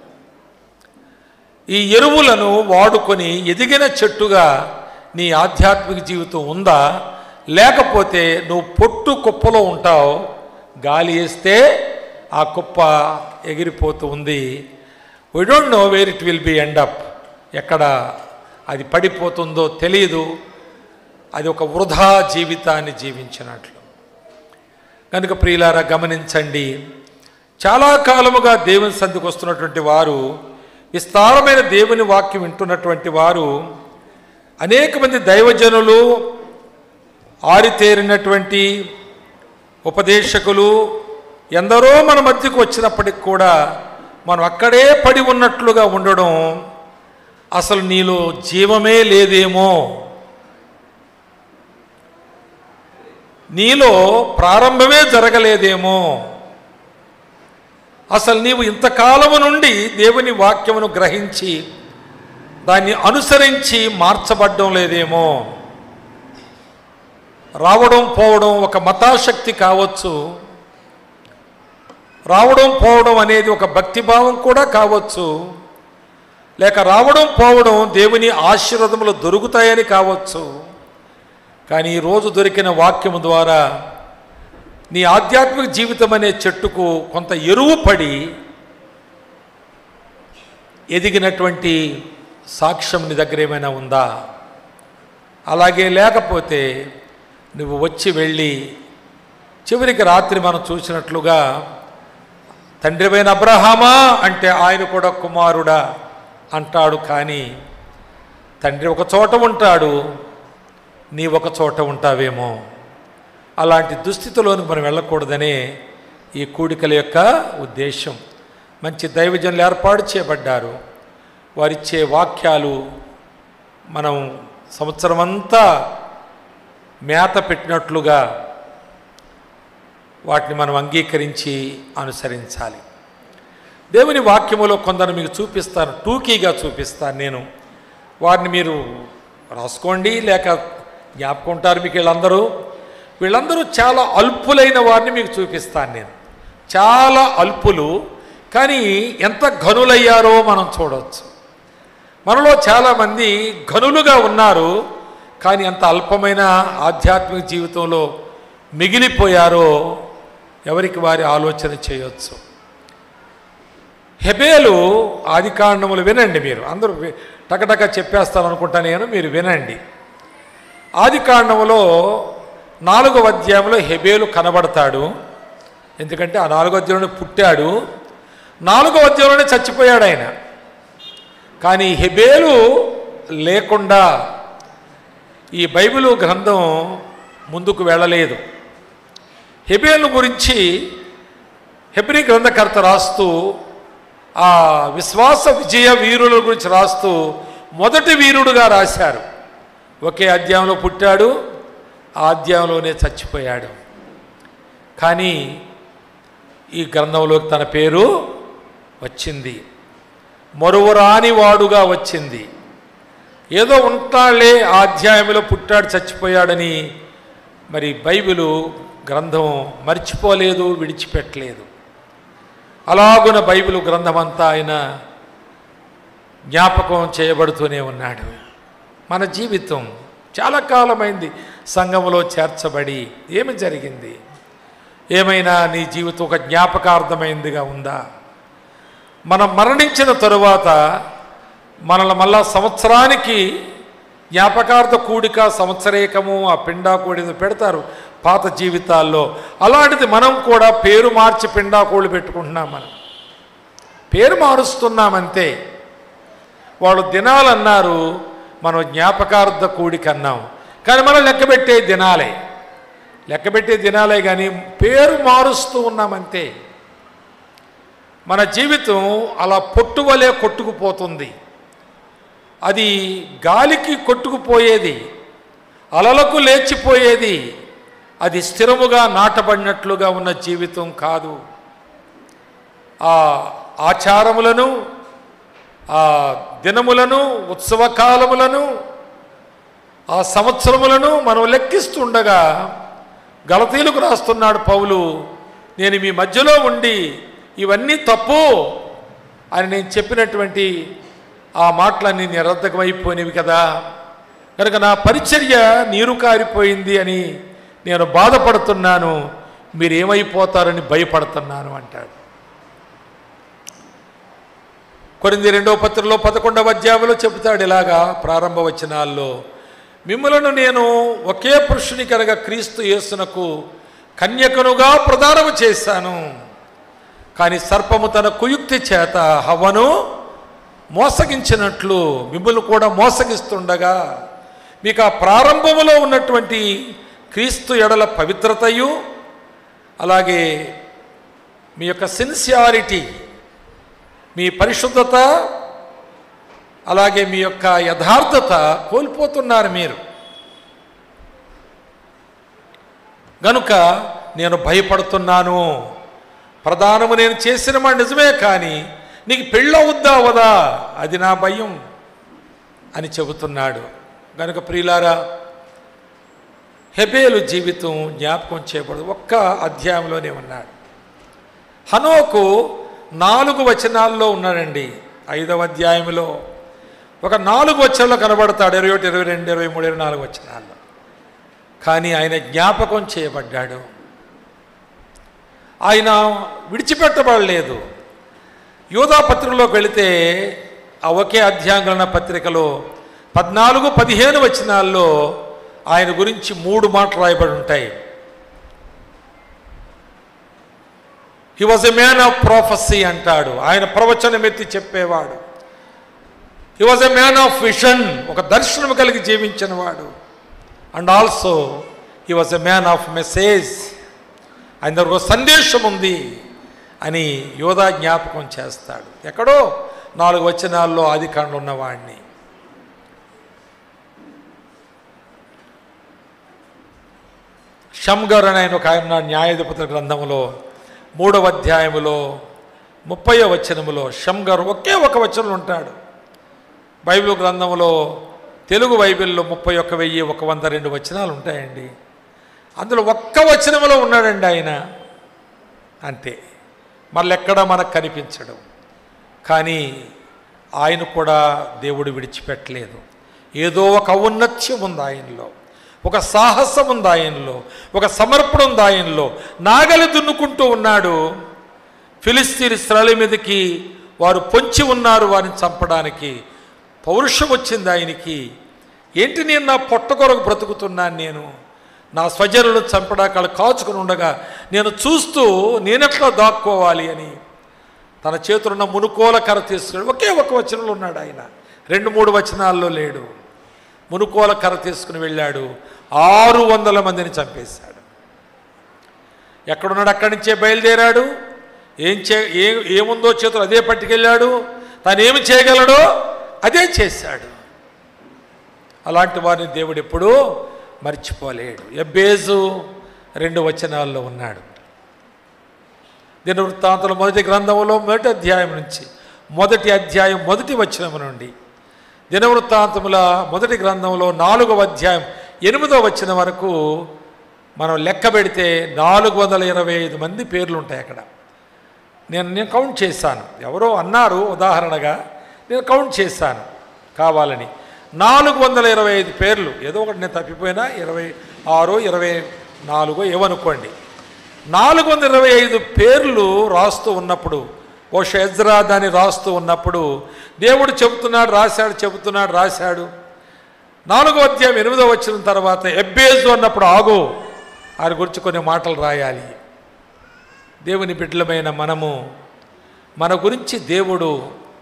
ఈ ఎరువులను వాడుకొని ఎదిగిన చెట్టుగా నీ ఆధ్యాత్మిక జీవితం ఉందా లేకపోతే నువ్వు పొట్టు కుప్పలో ఉంటావు గాలి వేస్తే ఆ కుప్ప ఎగిరిపోతూ ఉంది we don't know where it will be end up ఎక్కడ అది పడిపోతుందో తెలియదు అది ఒక వృధా జీవితాన్ని జీవించినట్లు కనుక ప్రియులారా గమనించండి చాలా కాలముగా దేవుని సంధికి వస్తున్నటువంటి వారు విస్తారమైన దేవుని వాక్యం వింటున్నటువంటి వారు అనేక మంది దైవజనులు ఆరితేరినటువంటి ఉపదేశకులు ఎందరో మన మధ్యకు వచ్చినప్పటికి కూడా మనం అక్కడే పడి ఉన్నట్లుగా ఉండడం అసలు నీలో జీవమే లేదేమో నీలో ప్రారంభమే జరగలేదేమో అసలు నీవు ఇంతకాలము నుండి దేవుని వాక్యమును గ్రహించి దాన్ని అనుసరించి మార్చబడ్డం లేదేమో రావడం పోవడం ఒక మతాశక్తి కావచ్చు రావడం పోవడం అనేది ఒక భక్తిభావం కూడా కావచ్చు లేక రావడం పోవడం దేవుని ఆశీర్వాదములు దొరుకుతాయని కావచ్చు కానీ ఈరోజు దొరికిన వాక్యము ద్వారా నీ ఆధ్యాత్మిక జీవితం అనే చెట్టుకు కొంత ఎరువు పడి ఎదిగినటువంటి సాక్ష్యం నీ దగ్గర ఏమైనా ఉందా అలాగే లేకపోతే నువ్వు వచ్చి వెళ్ళి చివరికి రాత్రి మనం చూసినట్లుగా తండ్రివైన అబ్రహామా అంటే ఆయన కూడా కుమారుడా అంటాడు కానీ తండ్రి ఒక చోట ఉంటాడు నీ ఒక చోట ఉంటావేమో అలాంటి దుస్థితిలోనికి మనం వెళ్ళకూడదనే ఈ కూడికల యొక్క ఉద్దేశం మంచి దైవజనులు ఏర్పాటు చేయబడ్డారు వారిచ్చే వాక్యాలు మనం సంవత్సరం అంతా మేత పెట్టినట్లుగా వాటిని మనం అంగీకరించి అనుసరించాలి దేవుని వాక్యములో కొందరు మీకు చూపిస్తాను టూకీగా చూపిస్తాను నేను వారిని మీరు రాసుకోండి లేక జ్ఞాపకం ఉంటారు మీకు వీళ్ళందరూ వీళ్ళందరూ చాలా అల్పులైన వారిని మీకు చూపిస్తాను నేను చాలా అల్పులు కానీ ఎంత ఘనులయ్యారో మనం చూడవచ్చు మనలో చాలామంది ఘనులుగా ఉన్నారు కానీ ఎంత అల్పమైన ఆధ్యాత్మిక జీవితంలో మిగిలిపోయారో ఎవరికి వారి ఆలోచన చేయొచ్చు హెబేలు ఆది కాండములు వినండి మీరు అందరూ వి- టకటక చెప్పేస్తాను అనుకుంటా నేను మీరు వినండి ఆది కాండములో నాలుగవ అధ్యాయంలో హెబేలు కనబడతాడు ఎందుకంటే ఆ నాలుగో అధ్యాయంలో పుట్టాడు నాలుగో అధ్యాయంలోనే చచ్చిపోయాడు ఆయన కానీ హెబేలు లేకుండా ఈ బైబిలు గ్రంథం ముందుకు వెళ్ళలేదు హెబేలు గురించి హెబ్రి గ్రంథకర్త రాస్తూ ఆ విశ్వాస విజయ వీరుల గురించి రాస్తూ మొదటి వీరుడుగా రాశారు ఒకే అధ్యాయంలో పుట్టాడు ఆ అధ్యాయంలోనే చచ్చిపోయాడు కానీ ఈ గ్రంథంలోకి తన పేరు వచ్చింది మరువరాని వాడుగా వచ్చింది ఏదో ఉంటాళ్లే ఆ అధ్యాయంలో పుట్టాడు చచ్చిపోయాడని మరి బైబిలు గ్రంథం మర్చిపోలేదు విడిచిపెట్టలేదు అలాగున బైబిల్ గ్రంథమంతా ఆయన జ్ఞాపకం చేయబడుతూనే ఉన్నాడు మన జీవితం చాలా కాలమైంది సంఘములో చేర్చబడి ఏమి జరిగింది ఏమైనా నీ జీవితం ఒక జ్ఞాపకార్థమైందిగా ఉందా మనం మరణించిన తరువాత మనల్ని మళ్ళా సంవత్సరానికి జ్ఞాపకార్థ కూడిక సంవత్సరేకము ఆ పిండా కూడిద పెడతారు పాత జీవితాల్లో అలాంటిది మనం కూడా పేరు మార్చి పిండా కూడి పెట్టుకుంటున్నాం మనం పేరు మారుస్తున్నామంతే వాళ్ళు దినాలు అన్నారు మనం జ్ఞాపకార్థ కూడిక అన్నాం కానీ మనం లెక్కబెట్టే దినాలే లెక్కబెట్టే దినాలే కానీ పేరు మారుస్తూ ఉన్నామంతే మన జీవితం అలా పొట్టు వలె కొట్టుకుపోతుంది అది గాలికి కొట్టుకుపోయేది అలలకు లేచిపోయేది అది స్థిరముగా నాటబడినట్లుగా ఉన్న జీవితం కాదు ఆ ఆచారములను ఆ దినములను ఉత్సవకాలములను ఆ సంవత్సరములను మనం లెక్కిస్తుండగా గలతీలకు రాస్తున్నాడు పౌలు నేను మీ మధ్యలో ఉండి ఇవన్నీ తప్పు అని నేను చెప్పినటువంటి ఆ మాటలన్నీ నిరర్ధకమైపోయినవి కదా కనుక నా పరిచర్య నీరు కారిపోయింది అని నేను బాధపడుతున్నాను మీరు ఏమైపోతారని భయపడుతున్నాను అంటాడు కొరింది రెండవ పత్రికలో పదకొండవ అధ్యాయంలో చెబుతాడు ఇలాగా ప్రారంభ వచనాల్లో మిమ్మలను నేను ఒకే పురుషుని కనుక క్రీస్తు యేసునకు కన్యకనుగా ప్రదానము చేశాను కానీ సర్పము తన కుయుక్తి చేత హవ్వను మోసగించినట్లు మిమ్మల్ని కూడా మోసగిస్తుండగా మీకు ఆ ప్రారంభములో ఉన్నటువంటి క్రీస్తు ఎడల పవిత్రతయు అలాగే మీ యొక్క సిన్సియారిటీ మీ పరిశుద్ధత అలాగే మీ యొక్క యథార్థత కోల్పోతున్నారు మీరు గనుక నేను భయపడుతున్నాను ప్రధానము నేను చేసిన మాట నిజమే కానీ నీకు పెళ్ళవుద్దా అవదా అది నా భయం అని చెబుతున్నాడు గనుక ప్రియులారా హెబేలు జీవితం జ్ఞాపకం చేయబడదు ఒక్క అధ్యాయంలోనే ఉన్నాడు హనోకు నాలుగు వచనాల్లో ఉన్నాడండి ఐదవ అధ్యాయంలో ఒక నాలుగు వచనంలో కనబడతాడు ఇరవై ఒకటి ఇరవై రెండు ఇరవై మూడు ఇరవై నాలుగు వచనాల్లో కానీ ఆయన జ్ఞాపకం చేయబడ్డాడు ఆయన విడిచిపెట్టబడలేదు యోధా పత్రికలోకి వెళితే ఆ ఒకే అధ్యాంగన పత్రికలో పద్నాలుగు పదిహేను వచనాల్లో ఆయన గురించి మూడు మాటలు రాయబడి ఉంటాయి he was a man of prophecy అంటాడు ఆయన ప్రవచనం ఎత్తి చెప్పేవాడు he was a man of vision ఒక దర్శనం కలిగి జీవించిన వాడు and also he was a man of message ఆయన దగ్గర ఒక సందేశం ఉంది అని యోధా జ్ఞాపకం చేస్తాడు ఎక్కడో నాలుగు వచనాల్లో ఆది కాండ ఉన్నవాడిని షమ్గర్ అని ఆయన ఒక ఆయన న్యాయాధిపతుల గ్రంథములో మూడవ అధ్యాయములో ముప్పై వచనములో షమ్గర్ ఒకే ఒక వచనం ఉంటాడు బైబిల్ గ్రంథంలో తెలుగు బైబిల్లో ముప్పై ఒక్క వెయ్యి ఒక వంద రెండు వచనాలు ఉంటాయండి అందులో ఒక్క వచనములో ఉన్నాడండి ఆయన అంతే మళ్ళెక్కడ మనకు కనిపించడం కానీ ఆయన కూడా దేవుడు విడిచిపెట్టలేదు ఏదో ఒక ఔన్నత్యం ఉంది ఆయనలో ఒక సాహసం ఉంది ఆయనలో ఒక సమర్పణ ఉంది ఆయనలో నాగలి దున్నుకుంటూ ఉన్నాడు ఫిలిస్తీన్ స్త్రల మీదకి వారు పొంచి ఉన్నారు వారిని చంపడానికి పౌరుషం వచ్చింది ఆయనకి ఏంటి నేను నా పొట్ట కొరకు బ్రతుకుతున్నాను నేను నా స్వజనులను చంపడానికి వాళ్ళు కాచుకుని ఉండగా నేను చూస్తూ నేనెట్లా దాక్కోవాలి అని తన చేతులున్న మునుకోల కర్ర తీసుకుని ఒకే ఒక వచనంలో ఉన్నాడు ఆయన రెండు మూడు వచనాల్లో లేడు మునుకోల కర్ర తీసుకుని వెళ్ళాడు ఆరు వందల మందిని చంపేశాడు ఎక్కడున్నాడు అక్కడి నుంచే బయలుదేరాడు ఏం చే ఏ ఏముందో చేతులు అదే పట్టుకెళ్ళాడు తాను ఏమి చేయగలడో అదే చేశాడు అలాంటి వారిని దేవుడు ఎప్పుడూ మర్చిపోలేడు ఎబ్బేజు రెండు వచనాల్లో ఉన్నాడు దినవృత్తాంతుల మొదటి గ్రంథంలో మొదటి అధ్యాయం నుంచి మొదటి అధ్యాయం మొదటి వచనం నుండి దినవృత్తాంతముల మొదటి గ్రంథంలో నాలుగవ అధ్యాయం ఎనిమిదవ వచనం వరకు మనం లెక్క పెడితే నాలుగు వందల ఇరవై ఐదు మంది పేర్లు ఉంటాయి అక్కడ నేను నేను కౌంట్ చేశాను ఎవరో అన్నారు ఉదాహరణగా నేను కౌంట్ చేశాను కావాలని నాలుగు వందల ఇరవై ఐదు పేర్లు ఏదో ఒకటి నేను తప్పిపోయినా ఇరవై ఆరు ఇరవై నాలుగో ఏవనుకోండి నాలుగు వందల ఇరవై ఐదు పేర్లు రాస్తూ ఉన్నప్పుడు ఓ షెజ్రా దాన్ని రాస్తూ ఉన్నప్పుడు దేవుడు చెబుతున్నాడు రాశాడు చెబుతున్నాడు రాశాడు నాలుగో అధ్యాయం ఎనిమిదో వచ్చిన తర్వాత ఎబ్బేజు అన్నప్పుడు ఆగు ఆయన గురించి కొన్ని మాటలు రాయాలి దేవుని బిడ్డలమైన మనము మన గురించి దేవుడు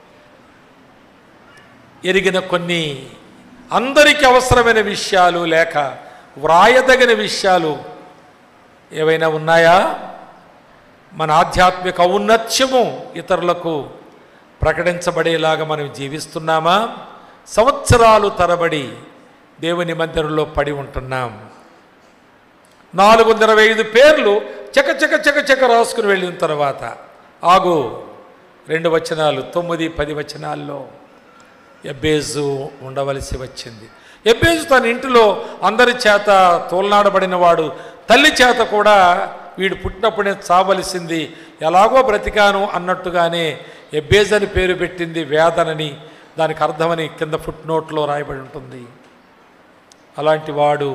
ఎరిగిన కొన్ని అందరికీ అవసరమైన విషయాలు లేక వ్రాయదగిన విషయాలు ఏవైనా ఉన్నాయా మన ఆధ్యాత్మిక ఔన్నత్యము ఇతరులకు ప్రకటించబడేలాగా మనం జీవిస్తున్నామా సంవత్సరాలు తరబడి దేవుని మందిరంలో పడి ఉంటున్నాం నాలుగు వందల ఇరవై ఐదు పేర్లు చక చక చక చక రాసుకుని వెళ్ళిన తర్వాత ఆగు రెండు వచనాలు తొమ్మిది పది వచనాల్లో ఎబ్బేజు ఉండవలసి వచ్చింది ఎబ్బేజు తన ఇంటిలో అందరి చేత తోలనాడబడిన వాడు తల్లి చేత కూడా వీడు పుట్టినప్పుడే చావలసింది ఎలాగో బ్రతికాను అన్నట్టుగానే ఎబ్బేజ్ అని పేరు పెట్టింది వేదనని దానికి అర్థమని కింద ఫుట్ నోట్లో రాయబడి ఉంటుంది అలాంటి వాడు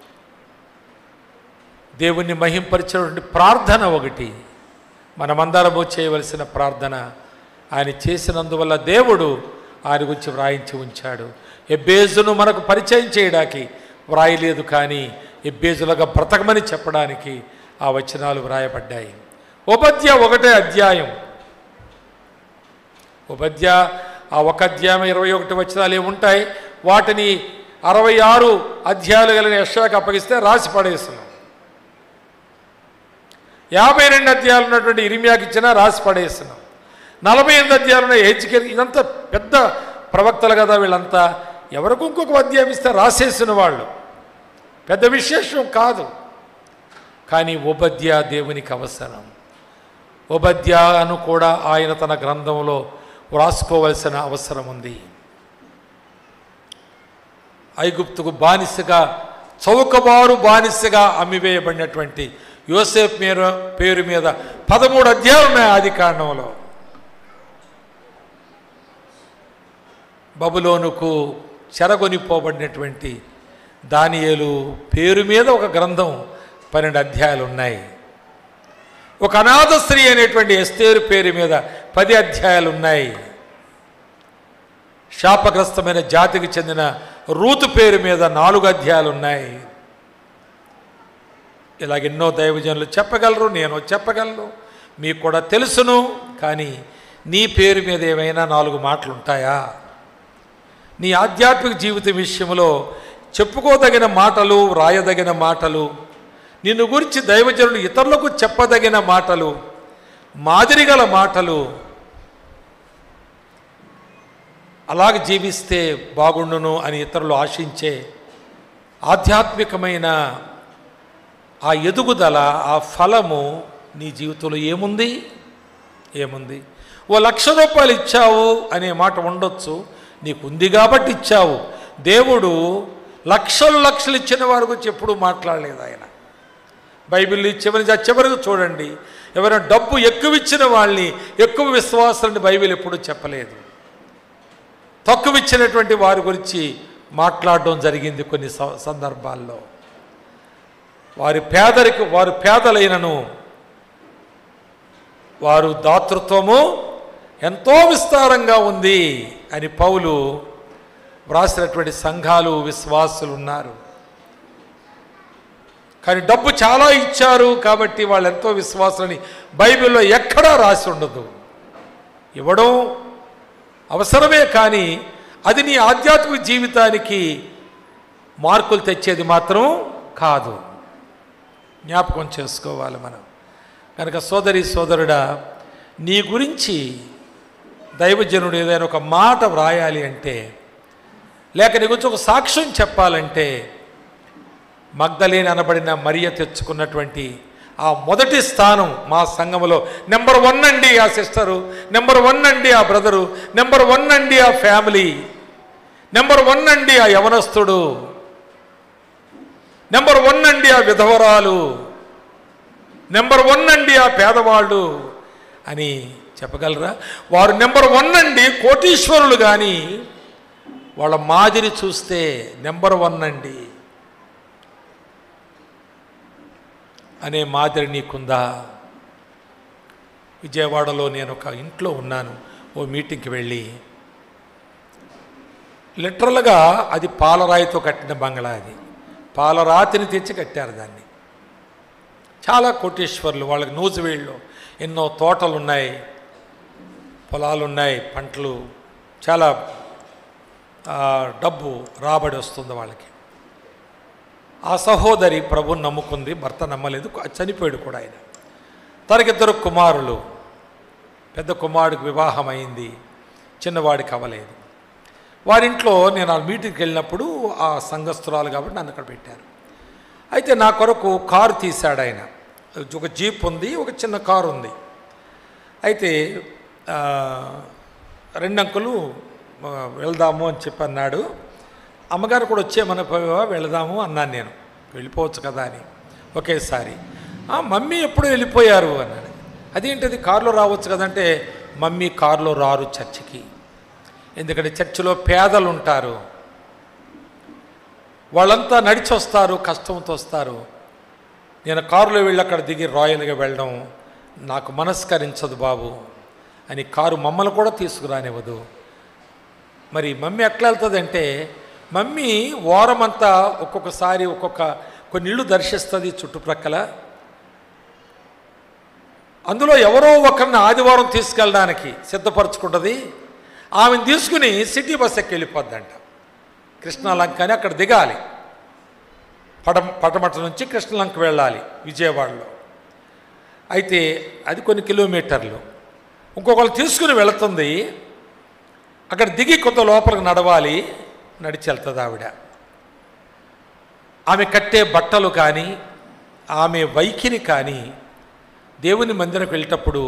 దేవుణ్ణి మహింపరిచినటువంటి ప్రార్థన ఒకటి మనమందరము చేయవలసిన ప్రార్థన ఆయన చేసినందువల్ల దేవుడు ఆయన గురించి వ్రాయించి ఉంచాడు ఎబ్బేజును మనకు పరిచయం చేయడానికి వ్రాయలేదు కానీ ఎబ్బేజులుగా బ్రతకమని చెప్పడానికి ఆ వచనాలు వ్రాయబడ్డాయి ఉపద్య ఒకటే అధ్యాయం ఉపద్య ఆ ఒక అధ్యాయం ఇరవై ఒకటి వచనాలు ఏముంటాయి వాటిని అరవై ఆరు అధ్యాయాలు కలిగిన యశాకు అప్పగిస్తే రాసి పడేస్తున్నాం యాభై రెండు అధ్యాయాలు ఉన్నటువంటి ఇరిమియాకి ఇచ్చినా రాసి పడేస్తున్నాం నలభై ఎనిమిది అధ్యాయాలు ఉన్న హెచ్కేర్ ఇదంతా పెద్ద ప్రవక్తలు కదా వీళ్ళంతా ఎవరికి ఇంకొక అధ్యాయం ఇస్తే రాసేసిన వాళ్ళు పెద్ద విశేషం కాదు కానీ ఉపద్య దేవునికి అవసరం ఉపద్యాను కూడా ఆయన తన గ్రంథంలో వ్రాసుకోవలసిన అవసరం ఉంది ఐగుప్తుకు బానిసగా చౌకబారు బానిసగా అమ్మివేయబడినటువంటి యోసేఫ్ మీద పేరు మీద పదమూడు అధ్యాయాలు ఉన్నాయి ఆది కాండంలో బబులోనుకు చెరగొనిపోబడినటువంటి దానియేలు పేరు మీద ఒక గ్రంథం పన్నెండు అధ్యాయాలు ఉన్నాయి ఒక అనాథ స్త్రీ అనేటువంటి ఎస్తేరు పేరు మీద పది అధ్యాయాలు ఉన్నాయి శాపగ్రస్తమైన జాతికి చెందిన రూతు పేరు మీద నాలుగు అధ్యాయాలు ఉన్నాయి ఇలాగ ఎన్నో దైవజనులు చెప్పగలరు నేను చెప్పగలను మీకు కూడా తెలుసును కానీ నీ పేరు మీద ఏమైనా నాలుగు మాటలు ఉంటాయా నీ ఆధ్యాత్మిక జీవిత విషయంలో చెప్పుకోదగిన మాటలు రాయదగిన మాటలు నిన్ను గురించి దైవజనులు ఇతరులకు చెప్పదగిన మాటలు మాదిరిగల మాటలు అలాగ జీవిస్తే బాగుండును అని ఇతరులు ఆశించే ఆధ్యాత్మికమైన ఆ ఎదుగుదల ఆ ఫలము నీ జీవితంలో ఏముంది ఏముంది ఓ లక్ష రూపాయలు ఇచ్చావు అనే మాట ఉండొచ్చు నీకు ఉంది కాబట్టి ఇచ్చావు దేవుడు లక్షలు లక్షలు ఇచ్చిన వారి గురించి ఎప్పుడూ మాట్లాడలేదు ఆయన బైబిల్ చివరి చివరికి చూడండి ఎవరైనా డబ్బు ఎక్కువ ఇచ్చిన వాళ్ళని ఎక్కువ విశ్వాసాలని బైబిల్ ఎప్పుడూ చెప్పలేదు తక్కువ ఇచ్చినటువంటి వారి గురించి మాట్లాడడం జరిగింది కొన్ని స- సందర్భాల్లో వారి పేదరికి వారు పేదలైనను వారు దాతృత్వము ఎంతో విస్తారంగా ఉంది అని పౌలు వ్రాసినటువంటి సంఘాలు విశ్వాసులు ఉన్నారు కానీ డబ్బు చాలా ఇచ్చారు కాబట్టి వాళ్ళు ఎంతో విశ్వాసులని బైబిల్లో ఎక్కడా రాసి ఉండదు ఇవ్వడం అవసరమే కానీ అది నీ ఆధ్యాత్మిక జీవితానికి మార్కులు తెచ్చేది మాత్రం కాదు జ్ఞాపకం చేసుకోవాలి మనం కనుక సోదరి సోదరుడా నీ గురించి దైవజనుడు ఏదైనా ఒక మాట వ్రాయాలి అంటే లేక నీ గురించి ఒక సాక్ష్యం చెప్పాలంటే మగ్ధలేని అనబడిన మరియ తెచ్చుకున్నటువంటి ఆ మొదటి స్థానం మా సంఘములో నెంబర్ వన్ అండి ఆ సిస్టరు నెంబర్ వన్ అండి ఆ బ్రదరు నెంబర్ వన్ అండి ఆ ఫ్యామిలీ నెంబర్ వన్ అండి ఆ యవనస్తుడు నెంబర్ వన్ అండి ఆ విధవరాలు నెంబర్ వన్ అండి ఆ పేదవాళ్ళు అని చెప్పగలరా వారు నెంబర్ వన్ అండి కోటీశ్వరులు కానీ వాళ్ళ మాదిరి చూస్తే నెంబర్ వన్ అండి అనే మాదిరి నీకుందా విజయవాడలో నేను ఒక ఇంట్లో ఉన్నాను ఓ మీటింగ్కి వెళ్ళి లిటరల్గా అది పాలరాయితో కట్టిన బంగ్లా అది పాలరాతిని తెచ్చి కట్టారు దాన్ని చాలా కోటీశ్వర్లు వాళ్ళకి నూజివీళ్ళు ఎన్నో తోటలు ఉన్నాయి పొలాలు ఉన్నాయి పంటలు చాలా ఆ, డబ్బు రాబడి వస్తుంది వాళ్ళకి ఆ సహోదరి ప్రభుని నమ్ముకుంది భర్త నమ్మలేదు చనిపోయాడు కూడా ఆయన తనకిద్దరు కుమారులు పెద్ద కుమారుడికి వివాహం అయింది చిన్నవాడికి అవ్వలేదు వారింట్లో నేను ఆ మీటింగ్కి వెళ్ళినప్పుడు ఆ సంఘస్థురాలు కాబట్టి నన్ను అక్కడ పెట్టారు అయితే నా కొరకు కారు తీశాడు ఆయన ఒక జీప్ ఉంది ఒక చిన్న కారు ఉంది అయితే ఆ, రెండు అంకులు ఆ, వెళ్దాము అని చెప్పి అన్నాడు అమ్మగారు కూడా వచ్చే మన వెళదాము అన్నాను నేను వెళ్ళిపోవచ్చు కదా అని ఒకేసారి "ఆ, మమ్మీ ఎప్పుడు వెళ్ళిపోయారు అన్నాడు అదేంటది కారులో రావచ్చు కదంటే మమ్మీ కారులో రారు చర్చికి ఎందుకంటే చర్చిలో పేదలు ఉంటారు వాళ్ళంతా నడిచి వస్తారు కష్టంతో వస్తారు నేను కారులో వెళ్ళి అక్కడ దిగి రాయల్గా వెళ్ళడం నాకు మనస్కరించదు బాబు అని కారు మమ్మల్ని కూడా తీసుకురానివ్వదు మరి మమ్మీ ఎట్లా వెళ్తుందంటే మమ్మీ వారమంతా ఒక్కొక్కసారి ఒక్కొక్క కొన్ని ఇళ్ళు దర్శిస్తుంది చుట్టుప్రక్కల అందులో ఎవరో ఒకరిని ఆదివారం తీసుకెళ్ళడానికి సిద్ధపరచుకుంటుంది ఆమెను తీసుకుని సిటీ బస్ ఎక్కి వెళ్ళిపోద్దంట కృష్ణాలంక అని అక్కడ దిగాలి పట పటమట నుంచి కృష్ణలంక వెళ్ళాలి విజయవాడలో అయితే అది కొన్ని కిలోమీటర్లు ఇంకొకరు తీసుకుని వెళుతుంది అక్కడ దిగి కొంత లోపలికి నడవాలి నడిచి వెళ్తుంది ఆవిడ ఆమె కట్టే బట్టలు కానీ ఆమె వైఖరి కానీ దేవుని మందిరకు వెళ్ళేటప్పుడు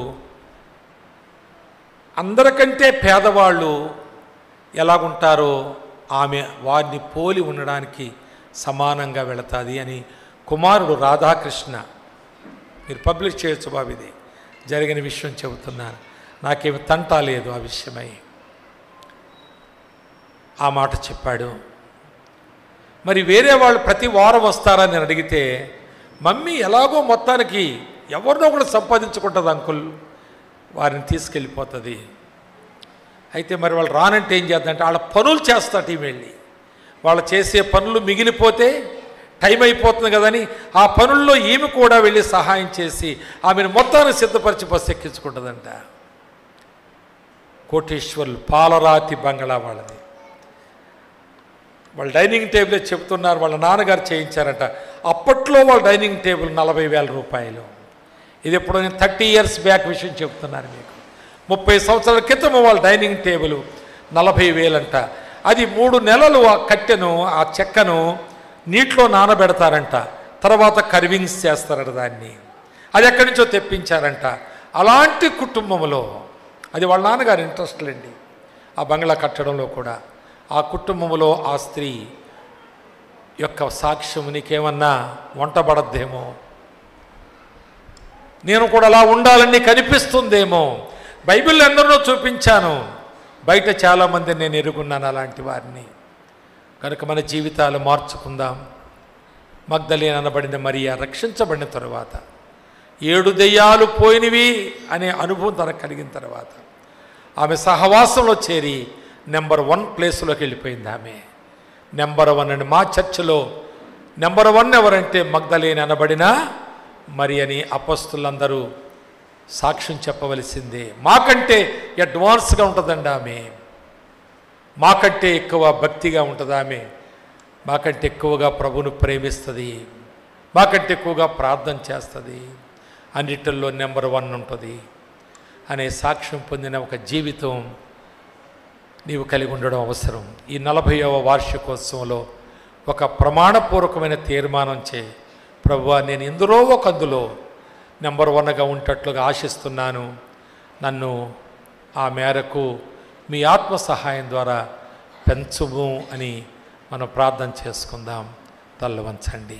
అందరికంటే పేదవాళ్ళు ఎలాగుంటారో ఆమె వారిని పోలి ఉండడానికి సమానంగా వెళతాది అని కుమారుడు రాధాకృష్ణ మీరు పబ్లిష్ చేయొచ్చు బాబు ఇది జరిగిన విషయం చెబుతున్నాను నాకేమి తంటా లేదు ఆ విషయమై ఆ మాట చెప్పాడు మరి వేరే వాళ్ళు ప్రతి వారం వస్తారని నేను అడిగితే మమ్మీ ఎలాగో మొత్తానికి ఎవరినో కూడా సంపాదించుకుంటుంది అంకుల్ వారిని తీసుకెళ్ళిపోతుంది అయితే మరి వాళ్ళు రానంటే ఏం చేద్దంటే వాళ్ళ పనులు చేస్తా టీం వెళ్ళి వాళ్ళు చేసే పనులు మిగిలిపోతే టైం అయిపోతుంది కదని ఆ పనుల్లో ఈమె కూడా వెళ్ళి సహాయం చేసి ఆమెను మొత్తాన్ని సిద్ధపరిచి బస్సు ఎక్కించుకుంటుందంట కోటేశ్వర్లు పాలరాతి బంగళా వాళ్ళది వాళ్ళు డైనింగ్ టేబులే చెబుతున్నారు వాళ్ళ నాన్నగారు చేయించారంట అప్పట్లో వాళ్ళ డైనింగ్ టేబుల్ నలభై వేల రూపాయలు ఇది ఎప్పుడో నేను థర్టీ ఇయర్స్ బ్యాక్ విషయం చెప్తున్నాను మీకు ముప్పై సంవత్సరాల క్రితం వాళ్ళ డైనింగ్ టేబుల్ నలభై వేలంట అది మూడు నెలలు ఆ కట్టెను ఆ చెక్కను నీటిలో నానబెడతారంట తర్వాత కర్వింగ్స్ చేస్తారట దాన్ని అది ఎక్కడి నుంచో తెప్పించారంట అలాంటి కుటుంబంలో అది వాళ్ళ నాన్నగారి ఇంట్రెస్ట్ లేండి ఆ బంగ్లా కట్టడంలో కూడా ఆ కుటుంబంలో ఆ స్త్రీ యొక్క సాక్ష్యం నీకేమన్నా వంటబడద్దేమో నేను కూడా అలా ఉండాలని కనిపిస్తుందేమో బైబిల్ ఎందరినో చూపించాను బయట చాలామంది నేను ఎరుగున్నాను అలాంటి వారిని కనుక మన జీవితాలు మార్చుకుందాం మగ్ధలేని అనబడిన మరియా రక్షించబడిన తరువాత ఏడు దెయ్యాలు పోయినవి అనే అనుభవం తనకు కలిగిన తర్వాత ఆమె సహవాసంలో చేరి నెంబర్ వన్ ప్లేస్లోకి వెళ్ళిపోయింది ఆమె నెంబర్ వన్ అని మా చర్చిలో నెంబర్ వన్ ఎవరంటే మగ్ధలేని అనబడిన మరి అని అపస్తులందరూ సాక్ష్యం చెప్పవలసిందే మాకంటే అడ్వాన్స్గా ఉంటుందండి ఆమె మాకంటే ఎక్కువ భక్తిగా ఉంటుంది ఆమె మాకంటే ఎక్కువగా ప్రభును ప్రేమిస్తుంది మాకంటే ఎక్కువగా ప్రార్థన చేస్తుంది అన్నిటిల్లో నెంబర్ వన్ ఉంటుంది అనే సాక్ష్యం పొందిన ఒక జీవితం నీవు కలిగి ఉండడం అవసరం ఈ నలభైవ వార్షికోత్సవంలో ఒక ప్రమాణపూర్వకమైన తీర్మానం చే ప్రభువా నేను ఎందులో ఒక అందులో నెంబర్ వన్గా ఉంటట్లుగా ఆశిస్తున్నాను నన్ను ఆ మేరకు మీ ఆత్మ సహాయం ద్వారా పెంచుము అని మనం ప్రార్థన చేసుకుందాం తల్లు వంచండి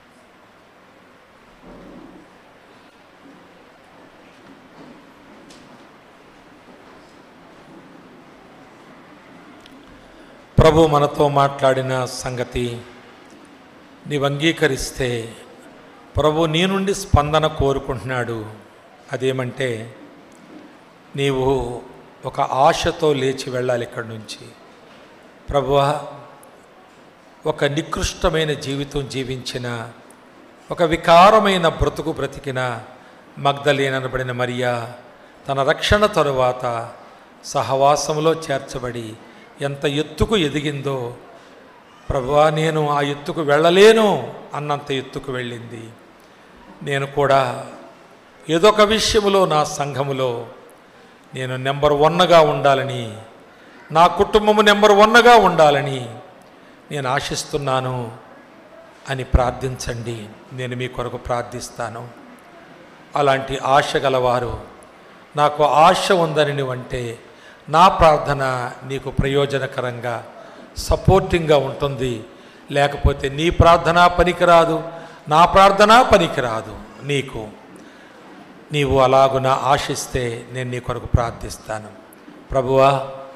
ప్రభు మనతో మాట్లాడిన సంగతి నీవు అంగీకరిస్తే ప్రభు నీ నుండి స్పందన కోరుకుంటున్నాడు అదేమంటే నీవు ఒక ఆశతో లేచి వెళ్ళాలి ఇక్కడి నుంచి ప్రభువా ఒక నికృష్టమైన జీవితం జీవించిన ఒక వికారమైన బ్రతుకు బ్రతికిన మగ్ధలేననబడిన మరియా తన రక్షణ తరువాత సహవాసంలో చేర్చబడి ఎంత ఎత్తుకు ఎదిగిందో ప్రభువా నేను ఆ ఎత్తుకు వెళ్ళలేను అన్నంత ఎత్తుకు వెళ్ళింది నేను కూడా ఏదో ఒక విషయములో నా సంఘములో నేను నెంబర్ వన్గా ఉండాలని నా కుటుంబము నెంబర్ వన్గా ఉండాలని నేను ఆశిస్తున్నాను అని ప్రార్థించండి నేను మీ కొరకు ప్రార్థిస్తాను అలాంటి ఆశ గలవారు నాకు ఆశ ఉందని నువ్వంటే నా ప్రార్థన నీకు ప్రయోజనకరంగా సపోర్టింగ్గా ఉంటుంది లేకపోతే నీ ప్రార్థన పనికిరాదు నా ప్రార్థన పనికిరాదు నీకు నీవు అలాగున ఆశిస్తే నేను నీ కొరకు ప్రార్థిస్తాను ప్రభువా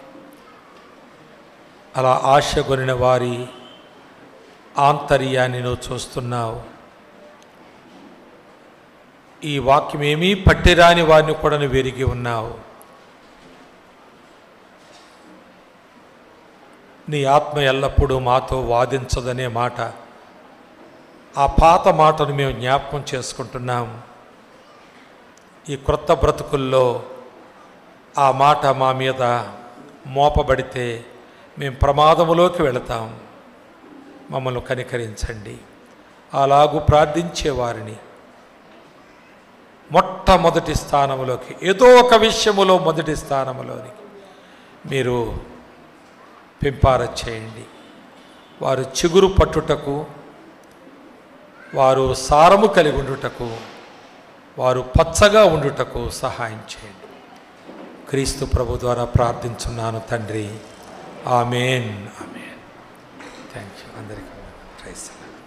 అలా ఆశ కొనిన వారి ఆంతర్యాన్ని నువ్వు చూస్తున్నావు ఈ వాక్యం ఏమీ పట్టిరాని వారిని కూడా నువ్వు ఎరిగి ఉన్నావు నీ ఆత్మ ఎల్లప్పుడూ మాతో వాదించదనే మాట ఆ పాత మాటను మేము జ్ఞాపకం చేసుకుంటున్నాం ఈ క్రొత్త బ్రతుకుల్లో ఆ మాట మా మీద మోపబడితే మేము ప్రమాదములోకి వెళతాం మమ్మల్ని కనికరించండి అలాగూ ప్రార్థించే వారిని మొట్టమొదటి స్థానములోకి ఏదో ఒక విషయములో మొదటి స్థానములోనికి మీరు పెంపార చేయండి వారు చిగురు పట్టుటకు వారు సారము కలిగి ఉండుటకు వారు పచ్చగా ఉండుటకు సహాయం చేయండి క్రీస్తు ప్రభు ద్వారా ప్రార్థించున్నాను తండ్రి ఆమెన్ ఆమెన్ థ్యాంక్ యూ అందరికీ క్రైస్తవ